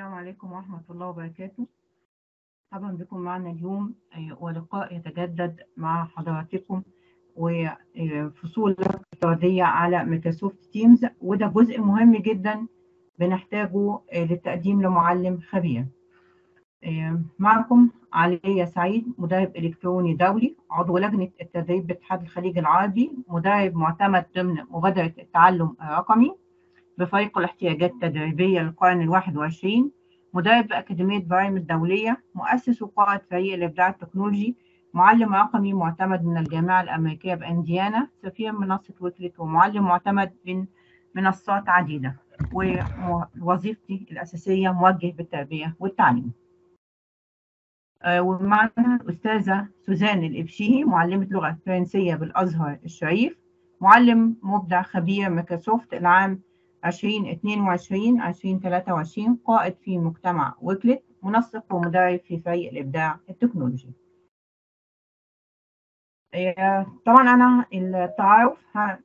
السلام عليكم ورحمة الله وبركاته مرحبا بكم معنا اليوم آه، ولقاء يتجدد مع حضراتكم وفصول افتراضية على مايكروسوفت تيمز وده جزء مهم جدا بنحتاجه آه، للتقديم لمعلم خبير آه، معكم علي سعيد مدرب إلكتروني دولي عضو لجنة التدريب باتحاد الخليج العربي مدرب معتمد ضمن مبادرة التعلم الرقمي بفريق الاحتياجات التدريبية للقرن الواحد وعشرين مدرب بأكاديمية برايم الدولية مؤسس وقائد فريق الإبداع التكنولوجي معلم رقمي معتمد من الجامعة الأمريكية بإنديانا سفير منصة ويكلت ومعلم معتمد من منصات عديدة ووظيفتي الأساسية موجه بالتربية والتعليم آه، ومعنا الأستاذة سوزان الإبشيهي معلمة لغة فرنسية بالأزهر الشريف معلم مبدع خبير مايكروسوفت العام 2022 2023 قائد في مجتمع ويكلت منسق ومدرب في فريق الإبداع التكنولوجي آه، طبعا أنا التعارف ه-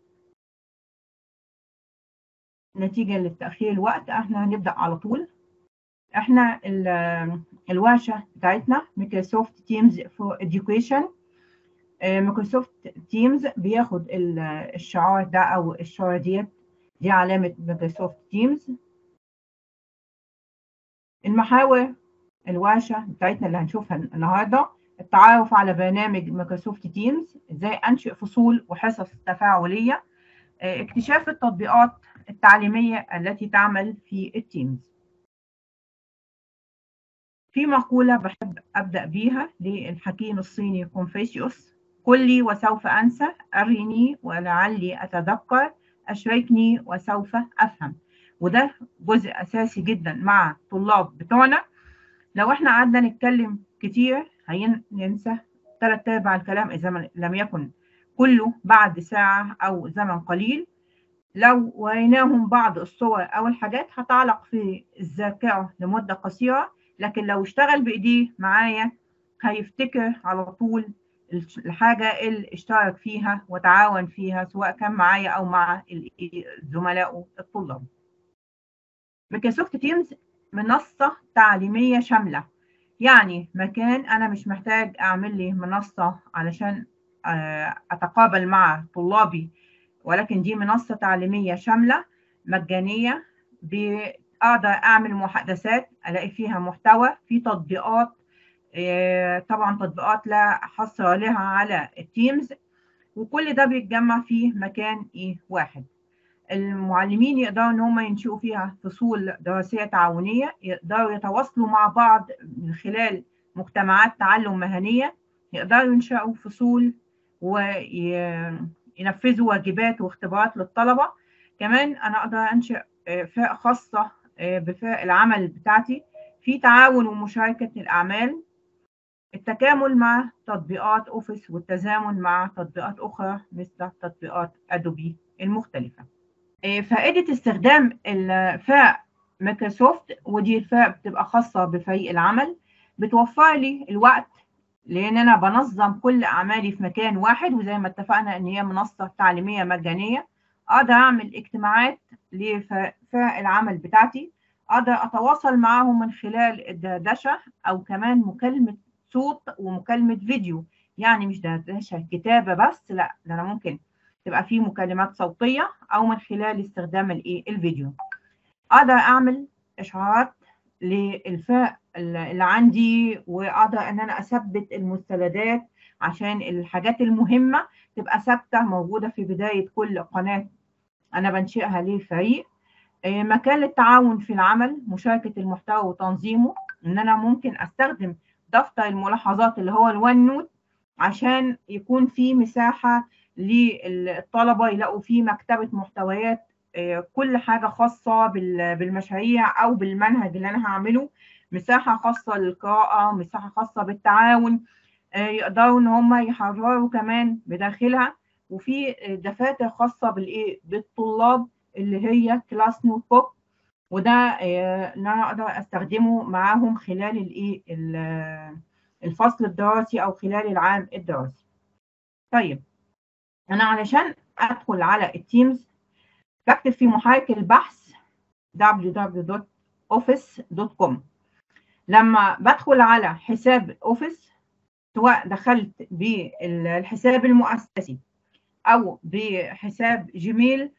نتيجة لتأخير الوقت احنا هنبدأ على طول احنا ال- الورشة بتاعتنا مايكروسوفت تيمز فور education مايكروسوفت تيمز بياخد ال- الشعار ده او الشعار ديت دي علامة مايكروسوفت تيمز المحاور الورشة بتاعتنا اللي هنشوفها النهاردة التعرف على برنامج مايكروسوفت تيمز ازاي انشئ فصول وحصص تفاعلية اه، اكتشاف التطبيقات التعليمية التي تعمل في التيمز في مقولة بحب أبدأ بيها للحكيم الصيني كونفوشيوس قل لي وسوف أنسى أرني ولعلي أتذكر أشركني وسوف أفهم وده جزء أساسي جدا مع الطلاب بتوعنا لو احنا قعدنا نتكلم كتير هننسى ثلاث أرباع الكلام إذا ما- لم يكن كله بعد ساعة أو زمن قليل لو وريناهم بعض الصور أو الحاجات هتعلق في الذاكرة لمدة قصيرة لكن لو اشتغل بإيديه معايا هيفتكر على طول الحاجة اللي اشترك فيها وتعاون فيها سواء كان معايا أو مع ال- زملائه الطلاب. مايكروسوفت تيمز منصة تعليمية شاملة يعني مكان أنا مش محتاج أعمل لي منصة علشان آه، أتقابل مع طلابي ولكن دي منصة تعليمية شاملة مجانية بقدر أعمل محادثات ألاقي فيها محتوى في تطبيقات آه، طبعا تطبيقات لا حصر لها على التيمز وكل ده بيتجمع في مكان إيه واحد المعلمين يقدروا ان هم ينشئوا فيها فصول دراسيه تعاونيه يقدروا يتواصلوا مع بعض من خلال مجتمعات تعلم مهنيه يقدروا ينشئوا فصول وينفذوا واجبات واختبارات للطلبه كمان انا اقدر انشئ آه، فرق خاصه آه، بفرق العمل بتاعتي في تعاون ومشاركه الاعمال التكامل مع تطبيقات اوفيس والتزامن مع تطبيقات اخرى مثل تطبيقات ادوبي المختلفه إيه، فائدة استخدام الفرق مايكروسوفت ودي الفرق بتبقى خاصة بفريق العمل بتوفر لي الوقت لأن أنا بنظم كل أعمالي في مكان واحد وزي ما اتفقنا إن هي منصة تعليمية مجانية أقدر أعمل اجتماعات لفرق العمل بتاعتي أقدر أتواصل معاهم من خلال الدردشة أو كمان مكالمة صوت ومكالمة فيديو يعني مش دردشة كتابة بس لا ده أنا ممكن تبقى فيه مكالمات صوتية أو من خلال استخدام الإيه الفيديو أقدر أعمل إشعارات للفرق اللي عندي وأقدر إن أنا أثبت المستندات عشان الحاجات المهمة تبقى ثابتة موجودة في بداية كل قناة أنا بنشئها للفريق إيه، مكان للتعاون في العمل مشاركة المحتوى وتنظيمه إن أنا ممكن أستخدم دفتر الملاحظات اللي هو الون نوت عشان يكون في مساحة للطلبة يلاقوا فيه مكتبة محتويات آه، كل حاجة خاصة بال- بالمشاريع أو بالمنهج اللي أنا هعمله مساحة خاصة للقراءة مساحة خاصة بالتعاون آه، يقدروا إن هم يحرروا كمان بداخلها وفي آه، دفاتر خاصة بالإيه بالطلاب اللي هي كلاس نوت بوك وده آه، إن أنا أقدر أستخدمه معاهم خلال الإيه ال- الفصل الدراسي أو خلال العام الدراسي. طيب أنا علشان أدخل على التيمز بكتب في محرك البحث office.com لما بدخل على حساب اوفيس سواء دخلت بالحساب المؤسسي او بحساب جيميل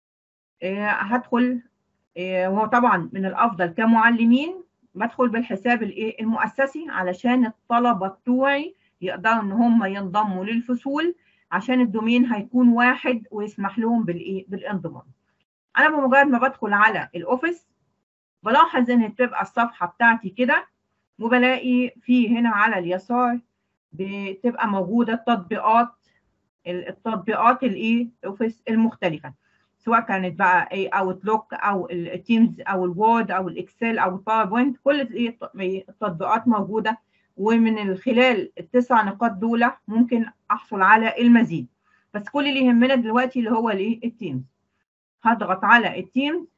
هدخل وهو طبعا من الافضل كمعلمين بدخل بالحساب الايه المؤسسي علشان الطلبه بتوعي يقدروا ان هم ينضموا للفصول عشان الدومين هيكون واحد ويسمح لهم بالايه بالانضمام انا بمجرد ما بدخل على الاوفيس بلاحظ ان بتبقى الصفحه بتاعتي كده وبلاقي في هنا على اليسار بتبقى موجوده التطبيقات التطبيقات الايه اوفيس المختلفه سواء كانت بقى اي اوتلوك او التيمز او الوورد او الاكسل او الباوربوينت كل التطبيقات موجوده ومن خلال التسع نقاط دول ممكن احصل على المزيد بس كل اللي يهمنا دلوقتي اللي هو الايه التيمز هضغط على التيمز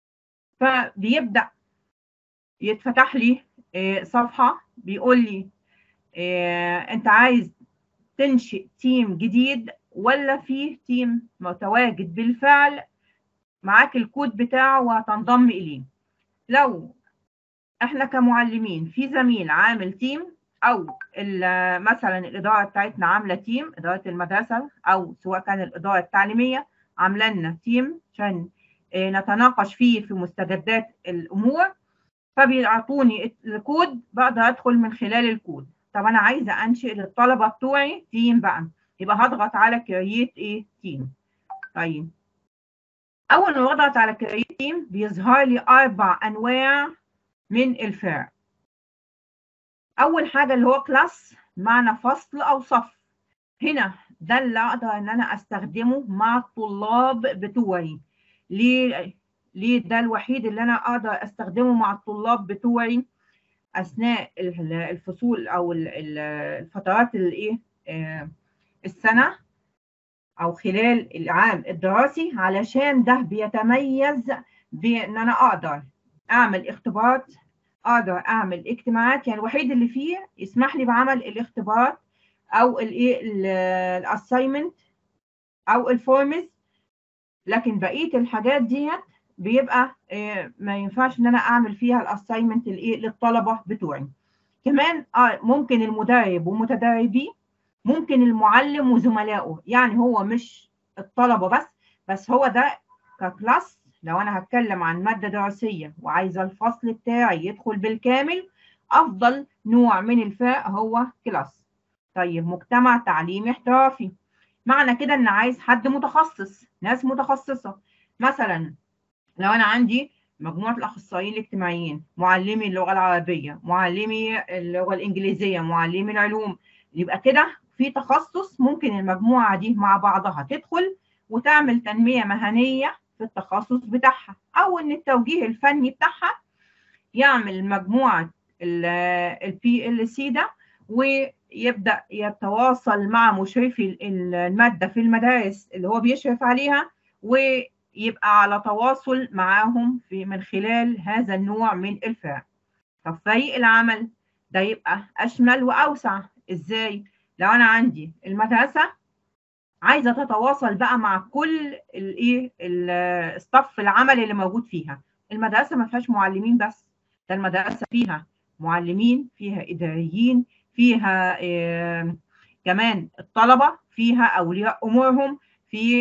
فبيبدا يتفتح لي صفحه بيقول لي انت عايز تنشئ تيم جديد ولا في تيم متواجد بالفعل معاك الكود بتاعه وهتنضم اليه لو احنا كمعلمين في زميل عامل تيم او مثلا الاداره بتاعتنا عامله تيم اداره المدرسه او سواء كان الاداره التعليميه عامله لنا تيم عشان نتناقش فيه في مستجدات الامور فبيعطوني الكود بقدر ادخل من خلال الكود طب انا عايزه انشئ للطلبه بتوعي تيم بقى يبقى هضغط على كرييت ايه تيم طيب اول ما بضغط على كرييت تيم بيظهر لي اربع انواع من الفرق اول حاجه اللي هو كلاس معنى فصل او صف هنا ده اللي اقدر ان انا استخدمه مع الطلاب بتوعي ليه ليه ده الوحيد اللي انا اقدر استخدمه مع الطلاب بتوعي اثناء الفصول او الفترات الايه السنه او خلال العام الدراسي علشان ده بيتميز بان انا اقدر اعمل اختبارات اقدر اعمل اجتماعات يعني الوحيد اللي فيه يسمح لي بعمل الاختبارات او الايه الاساينمنت او الفورمز لكن بقيه الحاجات ديت بيبقى ما ينفعش ان انا اعمل فيها الاساينمنت الايه للطلبه بتوعي كمان ممكن المدرب ومتدربيه ممكن المعلم وزملائه يعني هو مش الطلبه بس بس هو ده ككلاس لو انا هتكلم عن ماده دراسيه وعايزه الفصل بتاعي يدخل بالكامل افضل نوع من الفاء هو كلاس طيب مجتمع تعليمي احترافي معنى كده ان عايز حد متخصص ناس متخصصه مثلا لو انا عندي مجموعه الاخصائيين الاجتماعيين معلمي اللغه العربيه معلمي اللغه الانجليزيه معلمي العلوم يبقى كده في تخصص ممكن المجموعه دي مع بعضها تدخل وتعمل تنميه مهنيه في التخصص بتاعها او ان التوجيه الفني بتاعها يعمل مجموعه البي ال سي ده ويبدا يتواصل مع مشرفي الماده في المدارس اللي هو بيشرف عليها ويبقى على تواصل معاهم في من خلال هذا النوع من الفرق طب فريق العمل ده يبقى اشمل واوسع ازاي لو انا عندي المدرسه عايزه تتواصل بقى مع كل الايه الصف العمل اللي موجود فيها المدرسه ما فيهاش معلمين بس ده المدرسه فيها معلمين فيها اداريين فيها إيه كمان الطلبه فيها اولياء امورهم في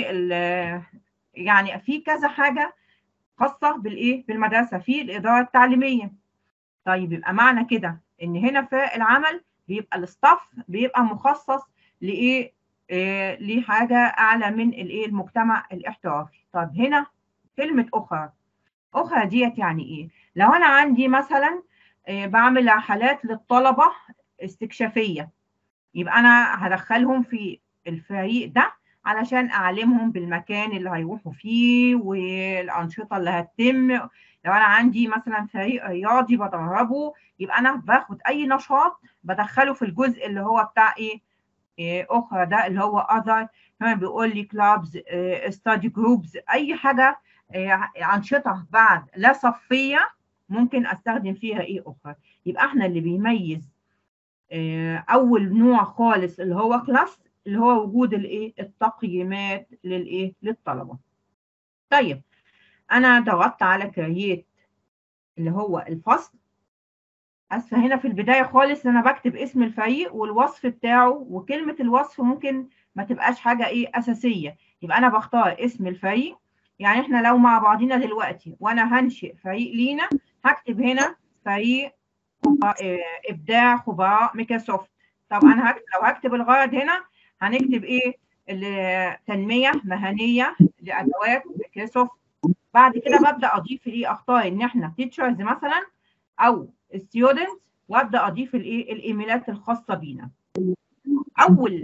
يعني في كذا حاجه خاصه بالايه بالمدرسه في الاداره التعليميه طيب يبقى معنى كده ان هنا في العمل بيبقى الستاف بيبقى مخصص لايه إيه لحاجه اعلى من الايه المجتمع الاحترافي طب هنا كلمه اخرى اخرى ديت يعني ايه لو انا عندي مثلا إيه بعمل حالات للطلبه استكشافيه يبقى انا هدخلهم في الفريق ده علشان اعلمهم بالمكان اللي هيروحوا فيه والانشطه اللي هتتم لو انا عندي مثلا فريق رياضي بدربه يبقى انا باخد اي نشاط بدخله في الجزء اللي هو بتاع ايه, إيه اخرى ده اللي هو اذر كمان بيقول لي كلابز ستادي جروبز اي حاجه إيه انشطه بعد لا صفيه ممكن استخدم فيها ايه اخرى يبقى احنا اللي بيميز إيه اول نوع خالص اللي هو كلاس اللي هو وجود الايه التقييمات للايه للطلبه طيب انا ضغطت على كرييت اللي هو الفصل اسفه هنا في البدايه خالص انا بكتب اسم الفريق والوصف بتاعه وكلمه الوصف ممكن ما تبقاش حاجه ايه اساسيه يبقى انا بختار اسم الفريق يعني احنا لو مع بعضنا دلوقتي وانا هنشئ فريق لينا هكتب هنا فريق ابداع خبراء ميكروسوفت طب انا هكتب لو هكتب الغرض هنا هنكتب ايه تنميه مهنيه لادوات ميكروسوفت بعد كده ببدا اضيف ايه اختار ان احنا تيتشرز مثلا او ستودنت وابدا اضيف الايه الايميلات الخاصه بينا اول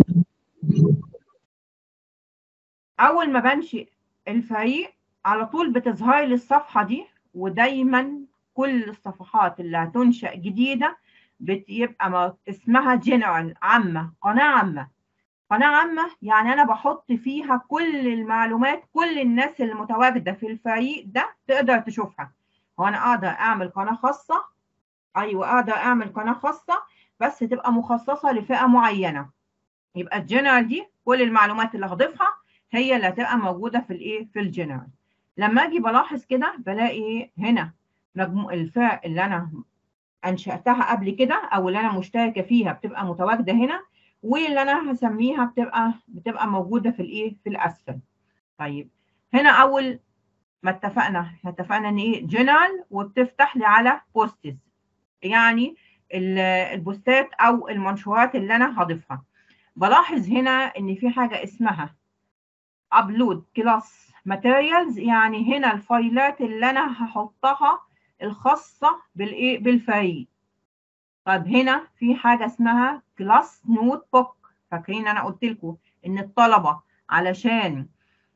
اول ما بنشئ الفريق على طول بتظهر لي الصفحه دي ودايما كل الصفحات اللي هتنشأ جديدة بتبقى اسمها جنرال عامة قناة عامة قناة عامة يعني أنا بحط فيها كل المعلومات كل الناس اللي متواجدة في الفريق ده تقدر تشوفها هو أنا أقدر أعمل قناة خاصة أيوة أقدر أعمل قناة خاصة بس تبقى مخصصة لفئة معينة يبقى الجنرال دي كل المعلومات اللي هضيفها هي اللي هتبقى موجودة في الإيه في الجنرال لما أجي بلاحظ كده بلاقي هنا مجموع الفئة اللي أنا أنشأتها قبل كده أو اللي أنا مشتركة فيها بتبقى متواجدة هنا واللي أنا هسميها بتبقى بتبقى موجودة في الإيه في الأسفل. طيب هنا أول ما اتفقنا احنا اتفقنا إن إيه جنرال وبتفتح لي على بوستس يعني البوستات أو المنشورات اللي أنا هضيفها. بلاحظ هنا إن في حاجة اسمها أبلود كلاس ماتيريالز يعني هنا الفايلات اللي أنا هحطها الخاصة بالإيه بالفريق. طب هنا في حاجة اسمها كلاس نوت بوك فاكرين أنا قلت لكم إن الطلبة علشان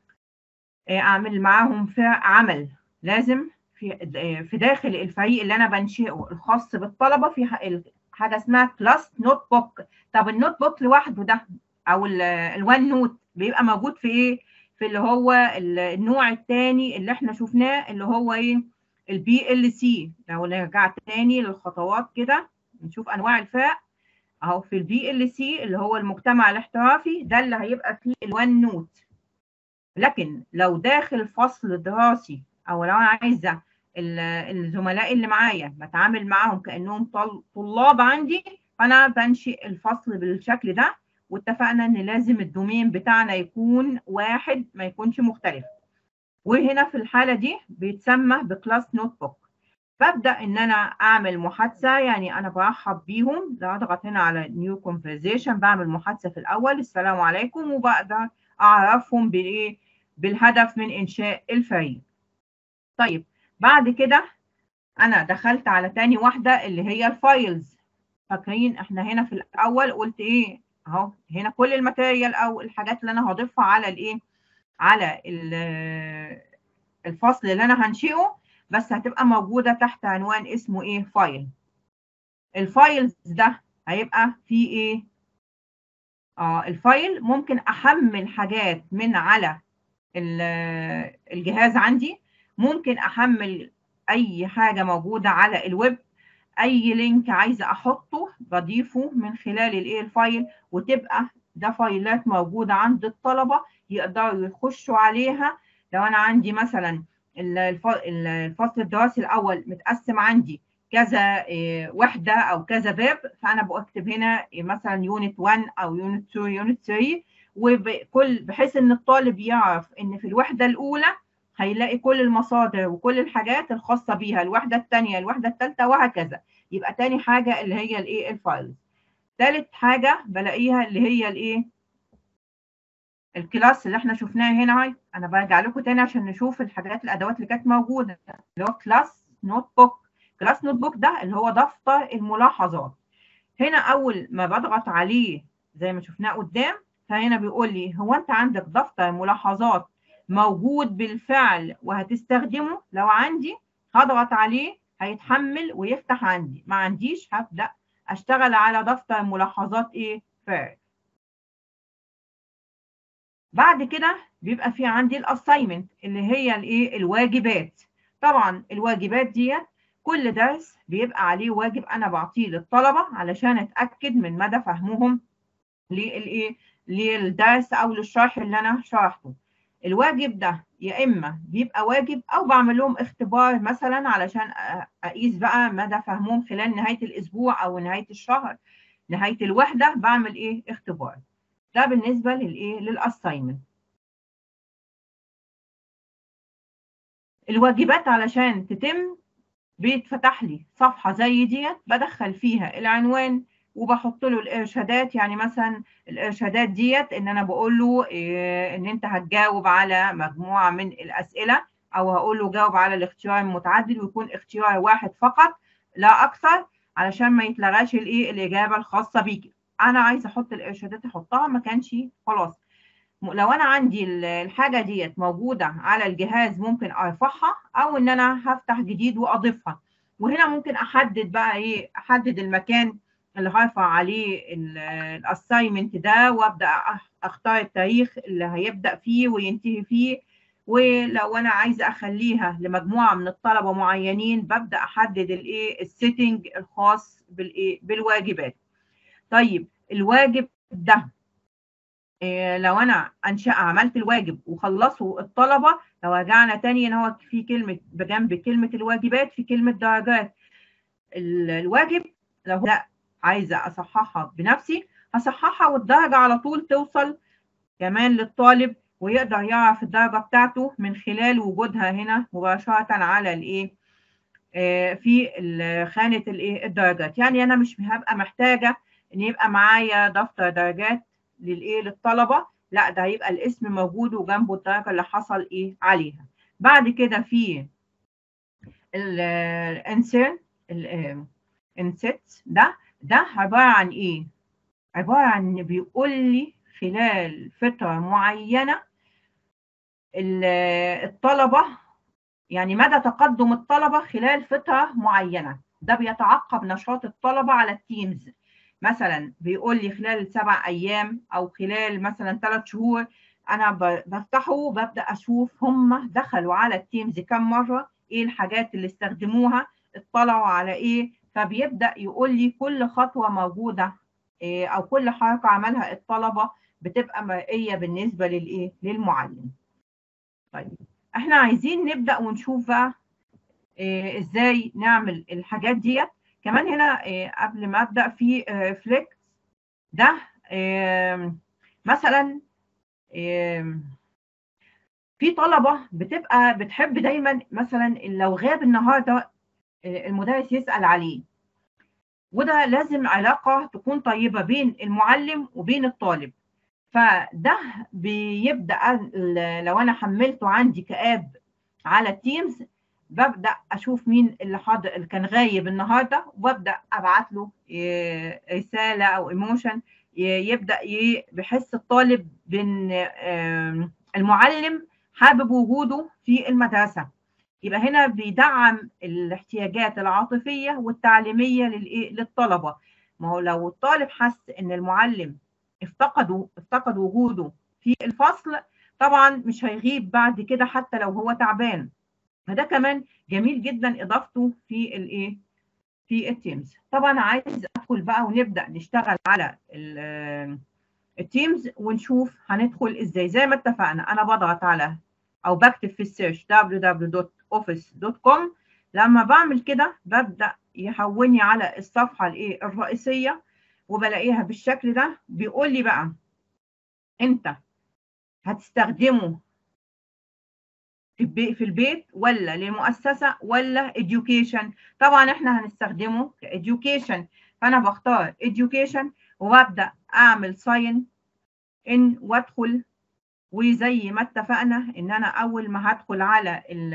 أعمل معاهم في عمل لازم في في داخل الفريق اللي أنا بنشئه الخاص بالطلبة في حاجة اسمها كلاس نوت بوك طب النوت بوك لوحده ده أو الوان نوت بيبقى موجود في إيه؟ في اللي هو النوع الثاني اللي احنا شفناه اللي هو ايه البي ال سي لو رجعت تاني للخطوات كده نشوف انواع الفاء اهو في البي ال سي اللي هو المجتمع الاحترافي ده اللي هيبقى فيه الوان نوت لكن لو داخل فصل دراسي او لو انا عايزه الزملاء اللي معايا بتعامل معاهم كانهم طلاب عندي فانا بنشئ الفصل بالشكل ده واتفقنا ان لازم الدومين بتاعنا يكون واحد ما يكونش مختلف وهنا في الحاله دي بيتسمى بكلاس نوت بوك ببدا ان انا اعمل محادثه يعني انا برحب بيهم اضغط هنا على نيو كونفرزيشن بعمل محادثه في الاول السلام عليكم وبقدر اعرفهم بالايه بالهدف من انشاء الفريق طيب بعد كده انا دخلت على تاني واحده اللي هي الفايلز فاكرين احنا هنا في الاول قلت ايه اهو هنا كل الماتيريال او الحاجات اللي انا هضيفها على الايه على الفصل اللي انا هنشئه بس هتبقى موجوده تحت عنوان اسمه ايه فايل الفايلز ده هيبقى فيه ايه اه الفايل ممكن احمل حاجات من على الجهاز عندي ممكن احمل اي حاجه موجوده على الويب اي لينك عايزه احطه بضيفه من خلال الايه الفايل وتبقى ده فايلات موجوده عند الطلبه يقدروا يخشوا عليها لو انا عندي مثلا الفصل الدراسي الاول متقسم عندي كذا وحده او كذا باب فانا بكتب هنا مثلا يونت 1 او يونت 2 يونت 3 وبكل بحيث ان الطالب يعرف ان في الوحده الاولى هيلاقي كل المصادر وكل الحاجات الخاصه بيها الوحده الثانيه الوحده الثالثه وهكذا يبقى تاني حاجه اللي هي الايه الفايلز ثالث حاجه بلاقيها اللي هي الايه الكلاس اللي احنا شفناه هنا هاي انا برجع لكم تاني عشان نشوف الحاجات الادوات اللي كانت موجوده اللي هو كلاس نوت بوك كلاس نوت بوك ده اللي هو دفتر الملاحظات هنا اول ما بضغط عليه زي ما شفناه قدام فهنا بيقول لي هو انت عندك دفتر ملاحظات موجود بالفعل وهتستخدمه لو عندي هضغط عليه هيتحمل ويفتح عندي ما عنديش هبدأ اشتغل على دفتر ملاحظات ايه فعل بعد كده بيبقى في عندي الاساينمنت اللي هي الايه الواجبات طبعا الواجبات ديت كل درس بيبقى عليه واجب انا بعطيه للطلبه علشان اتاكد من مدى فهمهم للايه للدرس او للشرح اللي انا شرحته الواجب ده يا اما بيبقى واجب او بعمل لهم اختبار مثلا علشان اقيس بقى مدى فهمهم خلال نهايه الاسبوع او نهايه الشهر نهايه الوحده بعمل ايه اختبار ده بالنسبه للايه للاساينمنت الواجبات علشان تتم بيتفتح لي صفحه زي ديت بدخل فيها العنوان وبحط له الارشادات يعني مثلا الارشادات ديت ان انا بقول له إيه ان انت هتجاوب على مجموعه من الاسئله او هقول له جاوب على الاختيار المتعدد ويكون اختيار واحد فقط لا اكثر علشان ما يتلغاش الايه الاجابه الخاصه بيك انا عايزه احط الارشادات احطها ما كانش خلاص لو انا عندي الحاجه ديت موجوده على الجهاز ممكن ارفعها او ان انا هفتح جديد واضيفها وهنا ممكن احدد بقى ايه احدد المكان اللي هرفع عليه الاساينمنت ده وابدا اختار التاريخ اللي هيبدا فيه وينتهي فيه ولو انا عايزه اخليها لمجموعه من الطلبه معينين ببدا احدد الايه السيتنج الخاص بالايه بالواجبات طيب الواجب ده إيه لو انا انشا عملت الواجب وخلصوا الطلبه لو رجعنا تاني ان هو في كلمه بجنب كلمه الواجبات في كلمه درجات الواجب لو لا عايزه اصححها بنفسي هصححها والدرجه على طول توصل كمان للطالب ويقدر يعرف الدرجه بتاعته من خلال وجودها هنا مباشره على الايه آه في خانه الايه الدرجات يعني انا مش هبقى محتاجه ان يبقى معايا دفتر درجات للايه للطلبه لا ده هيبقى الاسم موجود وجنبه الدرجه اللي حصل ايه عليها بعد كده في الانسيرن الانسيت ده ده عباره عن ايه عباره عن ان بيقول لي خلال فتره معينه الطلبه يعني مدى تقدم الطلبه خلال فتره معينه ده بيتعقب نشاط الطلبه على التيمز مثلا بيقول لي خلال سبع ايام او خلال مثلا ثلاث شهور انا بفتحه وببدا اشوف هم دخلوا على التيمز كم مره ايه الحاجات اللي استخدموها اطلعوا على ايه فبيبدا يقول لي كل خطوه موجوده إيه او كل حركه عملها الطلبه بتبقى مرئيه بالنسبه للايه للمعلم طيب احنا عايزين نبدا ونشوف بقى إيه ازاي نعمل الحاجات ديت كمان هنا إيه قبل ما ابدا في فليكس ده مثلا في طلبه بتبقى بتحب دايما مثلا لو غاب النهارده المدرس يسال عليه وده لازم علاقه تكون طيبه بين المعلم وبين الطالب فده بيبدا لو انا حملته عندي كاب على التيمز ببدا اشوف مين اللي حاضر اللي كان غايب النهارده وببدا ابعت له رساله او ايموشن يبدا بحس الطالب بان المعلم حابب وجوده في المدرسه يبقى هنا بيدعم الاحتياجات العاطفيه والتعليميه للايه للطلبه ما هو لو الطالب حس ان المعلم افتقد افتقد وجوده في الفصل طبعا مش هيغيب بعد كده حتى لو هو تعبان فده كمان جميل جدا اضافته في الايه في التيمز طبعا عايز ادخل بقى ونبدا نشتغل على التيمز ونشوف هندخل ازاي زي ما اتفقنا انا بضغط على او بكتب في السيرش www.office.com لما بعمل كده ببدا يحولني على الصفحه الايه الرئيسيه وبلاقيها بالشكل ده بيقول لي بقى انت هتستخدمه في البيت ولا للمؤسسه ولا education طبعا احنا هنستخدمه كeducation فانا بختار education وببدا اعمل ساين ان وادخل وزي ما اتفقنا ان انا اول ما هدخل على ال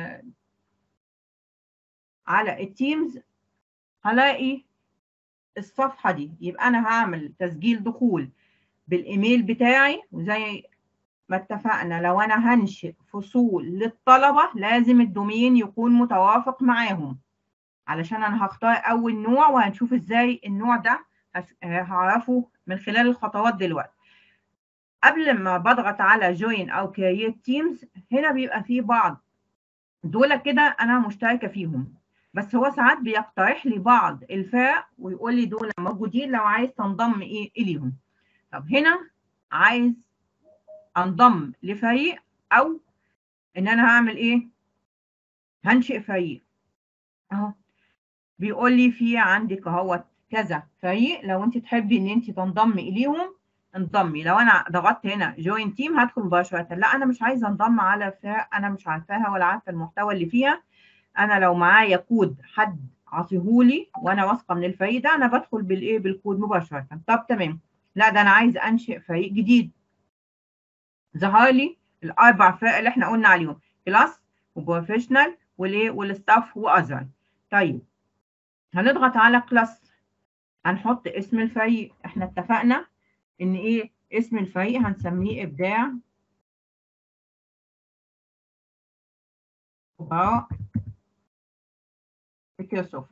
على التيمز هلاقي الصفحه دي يبقى انا هعمل تسجيل دخول بالايميل بتاعي وزي ما اتفقنا لو انا هنشئ فصول للطلبه لازم الدومين يكون متوافق معاهم علشان انا هختار اول نوع وهنشوف ازاي النوع ده هعرفه من خلال الخطوات دلوقتي قبل ما بضغط على جوين او كرييت تيمز هنا بيبقى فيه بعض دول كده انا مشتركه فيهم بس هو ساعات بيقترح لي بعض الفرق ويقول لي دول موجودين لو عايز تنضم ايه اليهم طب هنا عايز انضم لفريق او ان انا هعمل ايه هنشئ فريق اهو بيقول لي في عندك اهوت كذا فريق لو انت تحبي ان انت تنضمي اليهم انضمي لو انا ضغطت هنا جوين تيم هدخل مباشره لا انا مش عايزه انضم على فرق انا مش عارفاها ولا عارفه المحتوى اللي فيها انا لو معايا كود حد عاطيهولي وانا واثقه من الفريق ده انا بدخل بالايه بالكود مباشره طب تمام لا ده انا عايز انشئ فريق جديد ظهر لي الاربع فرق اللي احنا قلنا عليهم كلاس وبروفيشنال والايه والستاف واذر طيب هنضغط على كلاس هنحط اسم الفريق احنا اتفقنا ان ايه اسم الفريق هنسميه ابداع خبراء مايكروسوفت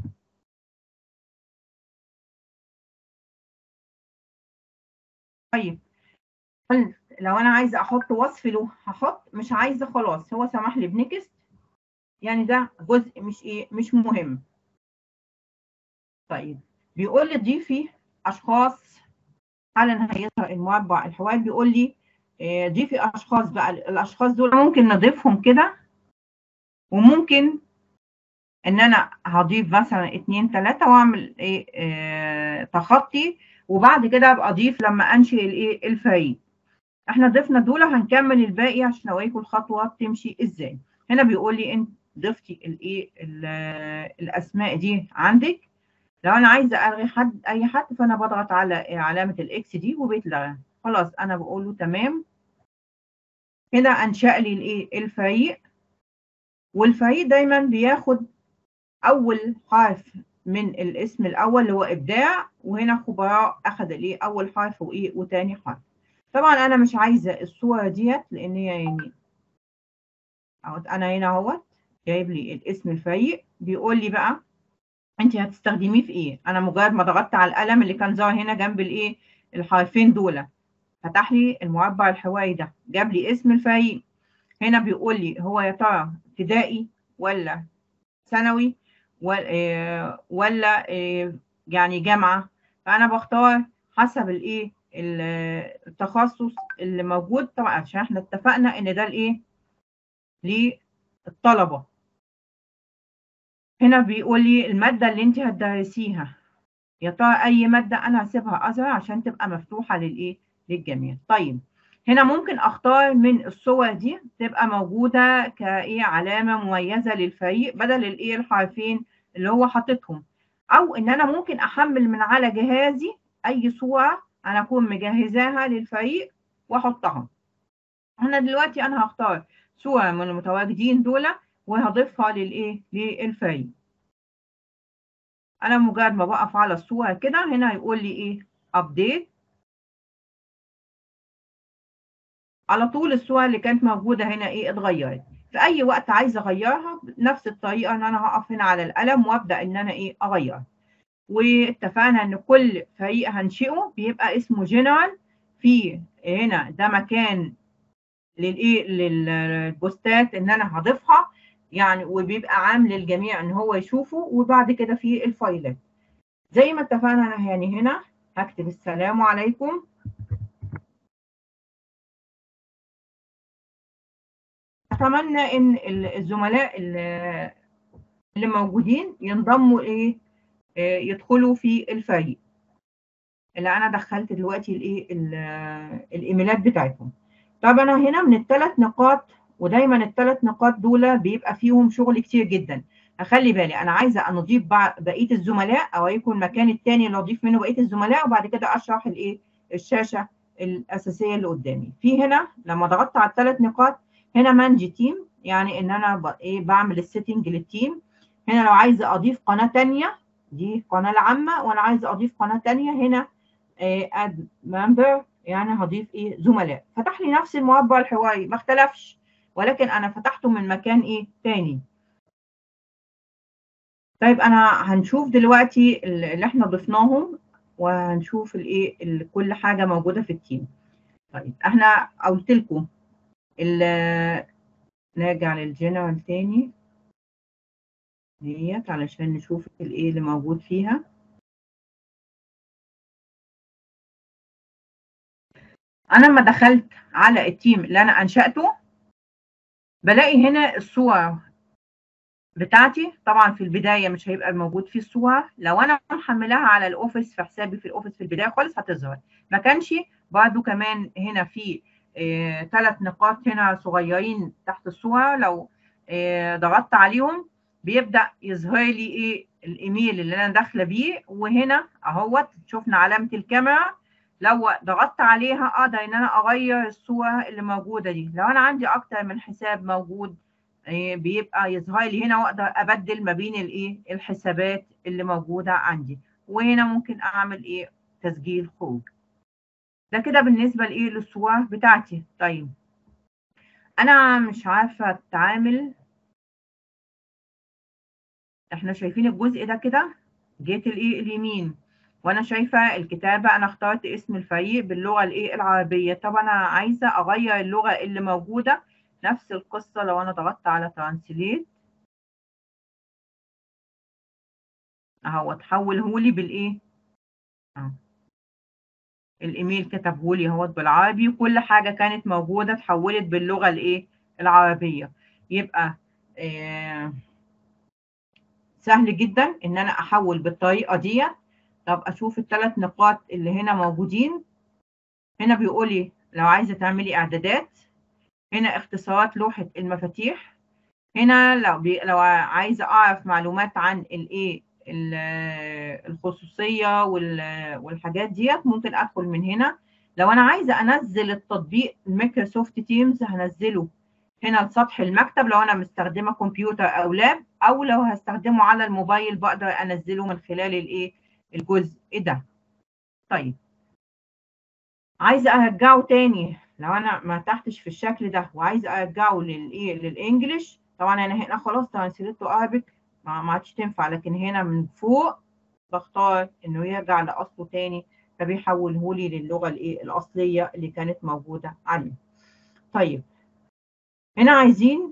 طيب لو انا عايزه احط وصف له هحط مش عايزه خلاص هو سمح لي بنكست يعني ده جزء مش ايه مش مهم طيب بيقول لي ضيفي اشخاص حالا هيظهر المربع الحوار بيقول لي ضيفي اشخاص بقى الاشخاص دول ممكن نضيفهم كده وممكن ان انا هضيف مثلا اتنين تلاته واعمل ايه اه تخطي وبعد كده ابقى اضيف لما انشئ الايه الفريق احنا ضفنا دول هنكمل الباقي عشان اوريكم الخطوه تمشي ازاي هنا بيقول لي انت ضفتي الايه الاسماء دي عندك لو انا عايزه الغي حد اي حد فانا بضغط على علامه الاكس دي وبيتلغى خلاص انا بقول له تمام هنا انشا لي الايه الفريق والفريق دايما بياخد اول حرف من الاسم الاول اللي هو ابداع وهنا خبراء اخذ الايه اول حرف وايه وتاني حرف طبعا انا مش عايزه الصوره ديت لان هي يعني انا هنا اهوت جايب لي الاسم الفريق بيقول لي بقى انت هتستخدميه في ايه انا مجرد ما ضغطت على القلم اللي كان ظاهر هنا جنب الايه الحرفين دول فتح لي المربع الحواري ده جاب لي اسم الفريق هنا بيقول لي هو يا ترى ابتدائي ولا ثانوي ولا ولا يعني جامعه فانا بختار حسب الايه التخصص اللي موجود طبعا عشان احنا اتفقنا ان ده الايه للطلبه هنا بيقول لي الماده اللي انت هتدرسيها يا ترى اي ماده انا هسيبها ازرق عشان تبقى مفتوحه للايه للجميع طيب هنا ممكن اختار من الصور دي تبقى موجوده كايه علامه مميزه للفريق بدل الايه الحرفين اللي هو حاططهم او ان انا ممكن احمل من على جهازي اي صوره انا اكون مجهزاها للفريق واحطها هنا دلوقتي انا هختار صوره من المتواجدين دول وهضيفها للايه للفريق انا مجرد ما بقف على الصوره كده هنا هيقول لي ايه ابديت على طول الصور اللي كانت موجوده هنا ايه اتغيرت في اي وقت عايزه اغيرها بنفس الطريقه ان انا هقف هنا على القلم وابدا ان انا ايه اغير واتفقنا ان كل فريق هنشئه بيبقى اسمه جنرال في هنا ده مكان للايه للبوستات ان انا هضيفها يعني وبيبقى عام للجميع ان هو يشوفه وبعد كده في الفايلات زي ما اتفقنا انا يعني هنا هكتب السلام عليكم اتمنى ان الزملاء اللي موجودين ينضموا ايه يدخلوا في الفريق اللي انا دخلت دلوقتي الايه الايميلات بتاعتهم طب انا هنا من الثلاث نقاط ودايما الثلاث نقاط دول بيبقى فيهم شغل كتير جدا اخلي بالي انا عايزه ان اضيف بقيه الزملاء او يكون المكان الثاني اللي اضيف منه بقيه الزملاء وبعد كده اشرح الايه الشاشه الاساسيه اللي قدامي في هنا لما ضغطت على الثلاث نقاط هنا مانج تيم يعني ان انا ايه بعمل السيتنج للتيم هنا لو عايزه اضيف قناه ثانيه دي القناه العامه وانا عايزه اضيف قناه ثانيه هنا اد ممبر يعني هضيف ايه زملاء فتح لي نفس المربع الحواري ما اختلفش ولكن انا فتحته من مكان ايه تاني طيب انا هنشوف دلوقتي اللي احنا ضفناهم وهنشوف الايه كل حاجه موجوده في التيم طيب احنا قلت لكم نرجع للجنرال تاني ديت علشان نشوف الايه اللي موجود فيها انا لما دخلت على التيم اللي انا انشاته بلاقي هنا الصور بتاعتي طبعا في البدايه مش هيبقى موجود فيه الصور لو انا محملاها على الاوفيس في حسابي في الاوفيس في البدايه خالص هتظهر ما كانش برضو كمان هنا في ثلاث آه نقاط هنا صغيرين تحت الصوره لو آه ضغطت عليهم بيبدا يظهر لي ايه الايميل اللي انا داخله بيه وهنا اهوت شفنا علامه الكاميرا لو ضغطت عليها اقدر ان انا اغير الصوره اللي موجوده دي لو انا عندي اكتر من حساب موجود بيبقى يظهر لي هنا واقدر ابدل ما بين الايه الحسابات اللي موجوده عندي وهنا ممكن اعمل ايه تسجيل خروج ده كده بالنسبه لايه للصور بتاعتي طيب انا مش عارفه اتعامل احنا شايفين الجزء ده كده جيت الايه اليمين وانا شايفه الكتابه انا اخترت اسم الفريق باللغه الايه العربيه طب انا عايزه اغير اللغه اللي موجوده نفس القصه لو انا ضغطت على ترانسليت اهو اتحوله لي بالايه اهو الايميل كتبه لي اهوت بالعربي وكل حاجه كانت موجوده اتحولت باللغه الايه العربيه يبقى آه سهل جدا ان انا احول بالطريقه دي طب اشوف الثلاث نقاط اللي هنا موجودين هنا بيقول لي لو عايزه تعملي اعدادات هنا اختصارات لوحه المفاتيح هنا لو بي لو عايزه اعرف معلومات عن الايه الخصوصيه والحاجات ديت ممكن ادخل من هنا لو انا عايزه انزل التطبيق مايكروسوفت تيمز هنزله هنا لسطح المكتب لو انا مستخدمه كمبيوتر او لاب او لو هستخدمه على الموبايل بقدر انزله من خلال الايه الجزء ده طيب عايزه ارجعه تاني لو انا ما تحتش في الشكل ده وعايزه ارجعه للايه للانجليش طبعا انا هنا خلاص ترانسليت ارابيك ما عادش تنفع لكن هنا من فوق بختار انه يرجع لاصله تاني فبيحوله لي للغه الايه الاصليه اللي كانت موجوده عليه طيب هنا عايزين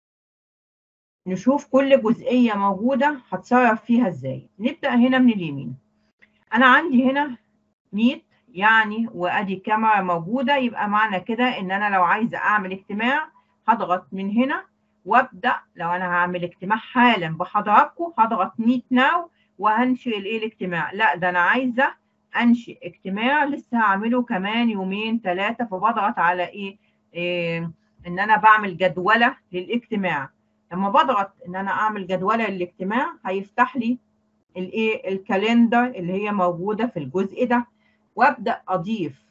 نشوف كل جزئية موجودة هتصرف فيها ازاي نبدأ هنا من اليمين أنا عندي هنا ميت يعني وأدي كاميرا موجودة يبقى معنى كده إن أنا لو عايزة أعمل اجتماع هضغط من هنا وأبدأ لو أنا هعمل اجتماع حالا بحضراتكم هضغط ميت ناو وهنشئ الإيه الاجتماع لا ده أنا عايزة أنشئ اجتماع لسه هعمله كمان يومين ثلاثة فبضغط على إيه, إيه ان انا بعمل جدوله للاجتماع لما بضغط ان انا اعمل جدوله للاجتماع هيفتح لي الايه الكالندر اللي هي موجوده في الجزء ده وابدا اضيف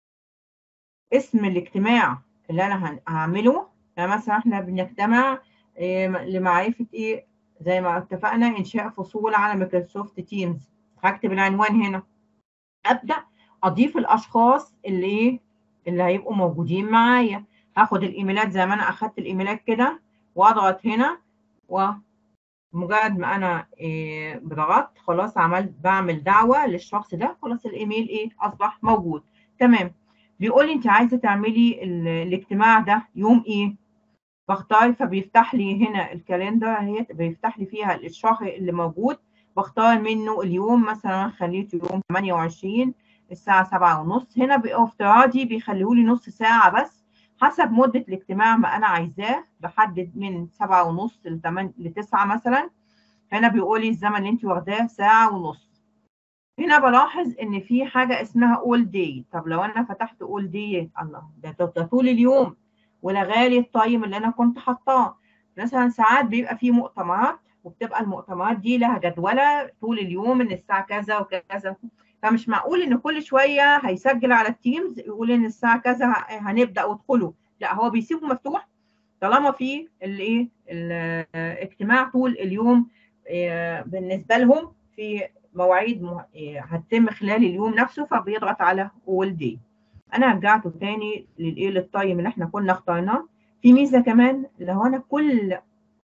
اسم الاجتماع اللي انا هعمله يعني مثلا احنا بنجتمع إيه لمعرفه ايه زي ما اتفقنا انشاء فصول على مايكروسوفت تيمز هكتب العنوان هنا ابدا اضيف الاشخاص اللي ايه اللي هيبقوا موجودين معايا هاخد الايميلات زي ما انا اخدت الايميلات كده واضغط هنا ومجرد ما انا إيه ضغطت خلاص عملت بعمل دعوه للشخص ده خلاص الايميل ايه اصبح موجود تمام بيقول لي انت عايزه تعملي الاجتماع ده يوم ايه بختار فبيفتح لي هنا الكالندر اهي بيفتح لي فيها الشهر اللي موجود بختار منه اليوم مثلا خليته يوم 28 الساعه 7 ونص هنا بيبقى افتراضي بيخليه لي نص ساعه بس حسب مدة الاجتماع ما أنا عايزاه بحدد من سبعة ونص لتمن لتسعة مثلا هنا بيقول لي الزمن اللي أنت واخداه ساعة ونص هنا بلاحظ إن في حاجة اسمها أول داي طب لو أنا فتحت أول داي الله ده, ده طول اليوم ولغالي التايم اللي أنا كنت حاطاه مثلا ساعات بيبقى في مؤتمرات وبتبقى المؤتمرات دي لها جدولة طول اليوم من الساعة كذا وكذا فمش معقول ان كل شويه هيسجل على التيمز يقول ان الساعه كذا هنبدا وادخلوا لا هو بيسيبه مفتوح طالما في الايه الاجتماع طول اليوم بالنسبه لهم في مواعيد هتتم خلال اليوم نفسه فبيضغط على اول دي انا رجعته تاني للايه للتايم اللي احنا كنا اخترناه في ميزه كمان لو انا كل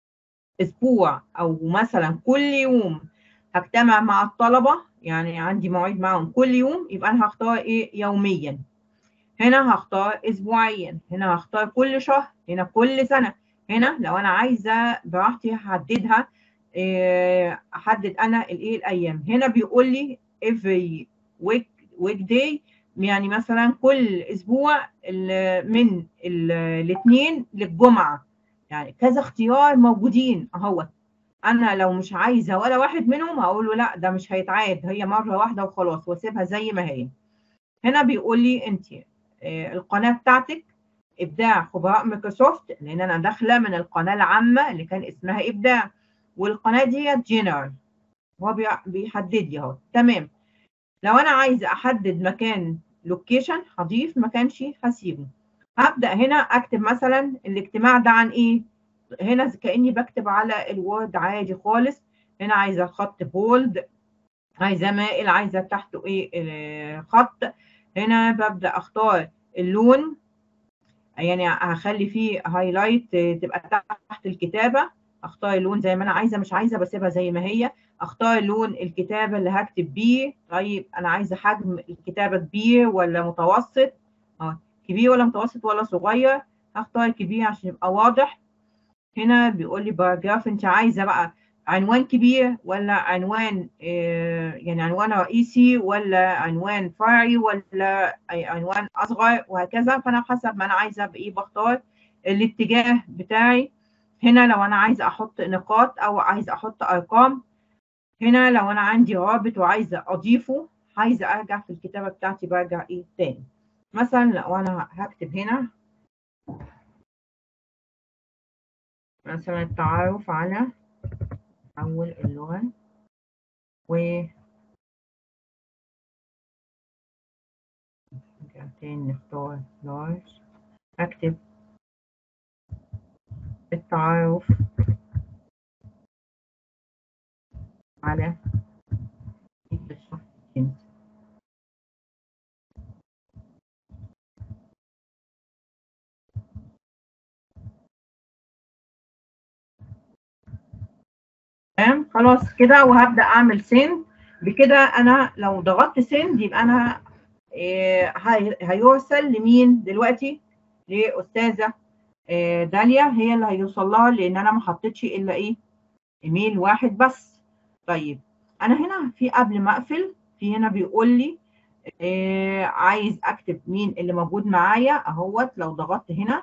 اسبوع او مثلا كل يوم هجتمع مع الطلبه يعني عندي مواعيد معاهم كل يوم يبقى انا هختار ايه يوميا هنا هختار اسبوعيا هنا هختار كل شهر هنا كل سنه هنا لو انا عايزه براحتي هحددها إيه احدد انا الايه الايام هنا بيقول لي every week week day يعني مثلا كل اسبوع من الاثنين للجمعه يعني كذا اختيار موجودين اهوت انا لو مش عايزه ولا واحد منهم هقول له لا ده مش هيتعاد هي مره واحده وخلاص واسيبها زي ما هي هنا بيقول لي انت آه، القناه بتاعتك ابداع خبراء مايكروسوفت لان انا داخله من القناه العامه اللي كان اسمها ابداع والقناه ديت جنرال هو بيع- بيحدد لي اهو تمام لو انا عايزه احدد مكان لوكيشن هضيف ما كانش هسيبه هبدا هنا اكتب مثلا الاجتماع ده عن ايه هنا كاني بكتب على الوورد عادي خالص هنا عايزه خط بولد عايزه مائل عايزه تحته ايه آه، خط هنا ببدا اختار اللون يعني هخلي فيه هايلايت تبقى تحت الكتابه اختار اللون زي ما انا عايزه مش عايزه بسيبها زي ما هي اختار لون الكتابه اللي هكتب بيه طيب انا عايزه حجم الكتابه كبير ولا متوسط اه كبير ولا متوسط ولا صغير هختار كبير عشان يبقى واضح هنا بيقول لي باراجراف انت عايزه بقى عنوان كبير ولا عنوان آه، يعني عنوان رئيسي ولا عنوان فرعي ولا أي عنوان اصغر وهكذا فانا حسب ما انا عايزه بايه بختار الاتجاه بتاعي هنا لو انا عايزه احط نقاط او عايزه احط ارقام هنا لو انا عندي رابط وعايزه اضيفه عايزه ارجع في الكتابه بتاعتي برجع ايه تاني مثلا لو انا هكتب هنا مثلا التعرف على أول اللغة و نرجع تاني نختار large أكتب التعرف على الجنس تمام خلاص كده وهبدأ أعمل سند بكده أنا لو ضغطت سند يبقى أنا إيه هي- هيرسل لمين دلوقتي لأستاذة إيه داليا هي اللي هيوصل لها لأن أنا ما حطيتش إلا إيه إيميل واحد بس طيب أنا هنا في قبل ما أقفل في هنا بيقول لي إيه عايز أكتب مين اللي موجود معايا أهوت لو ضغطت هنا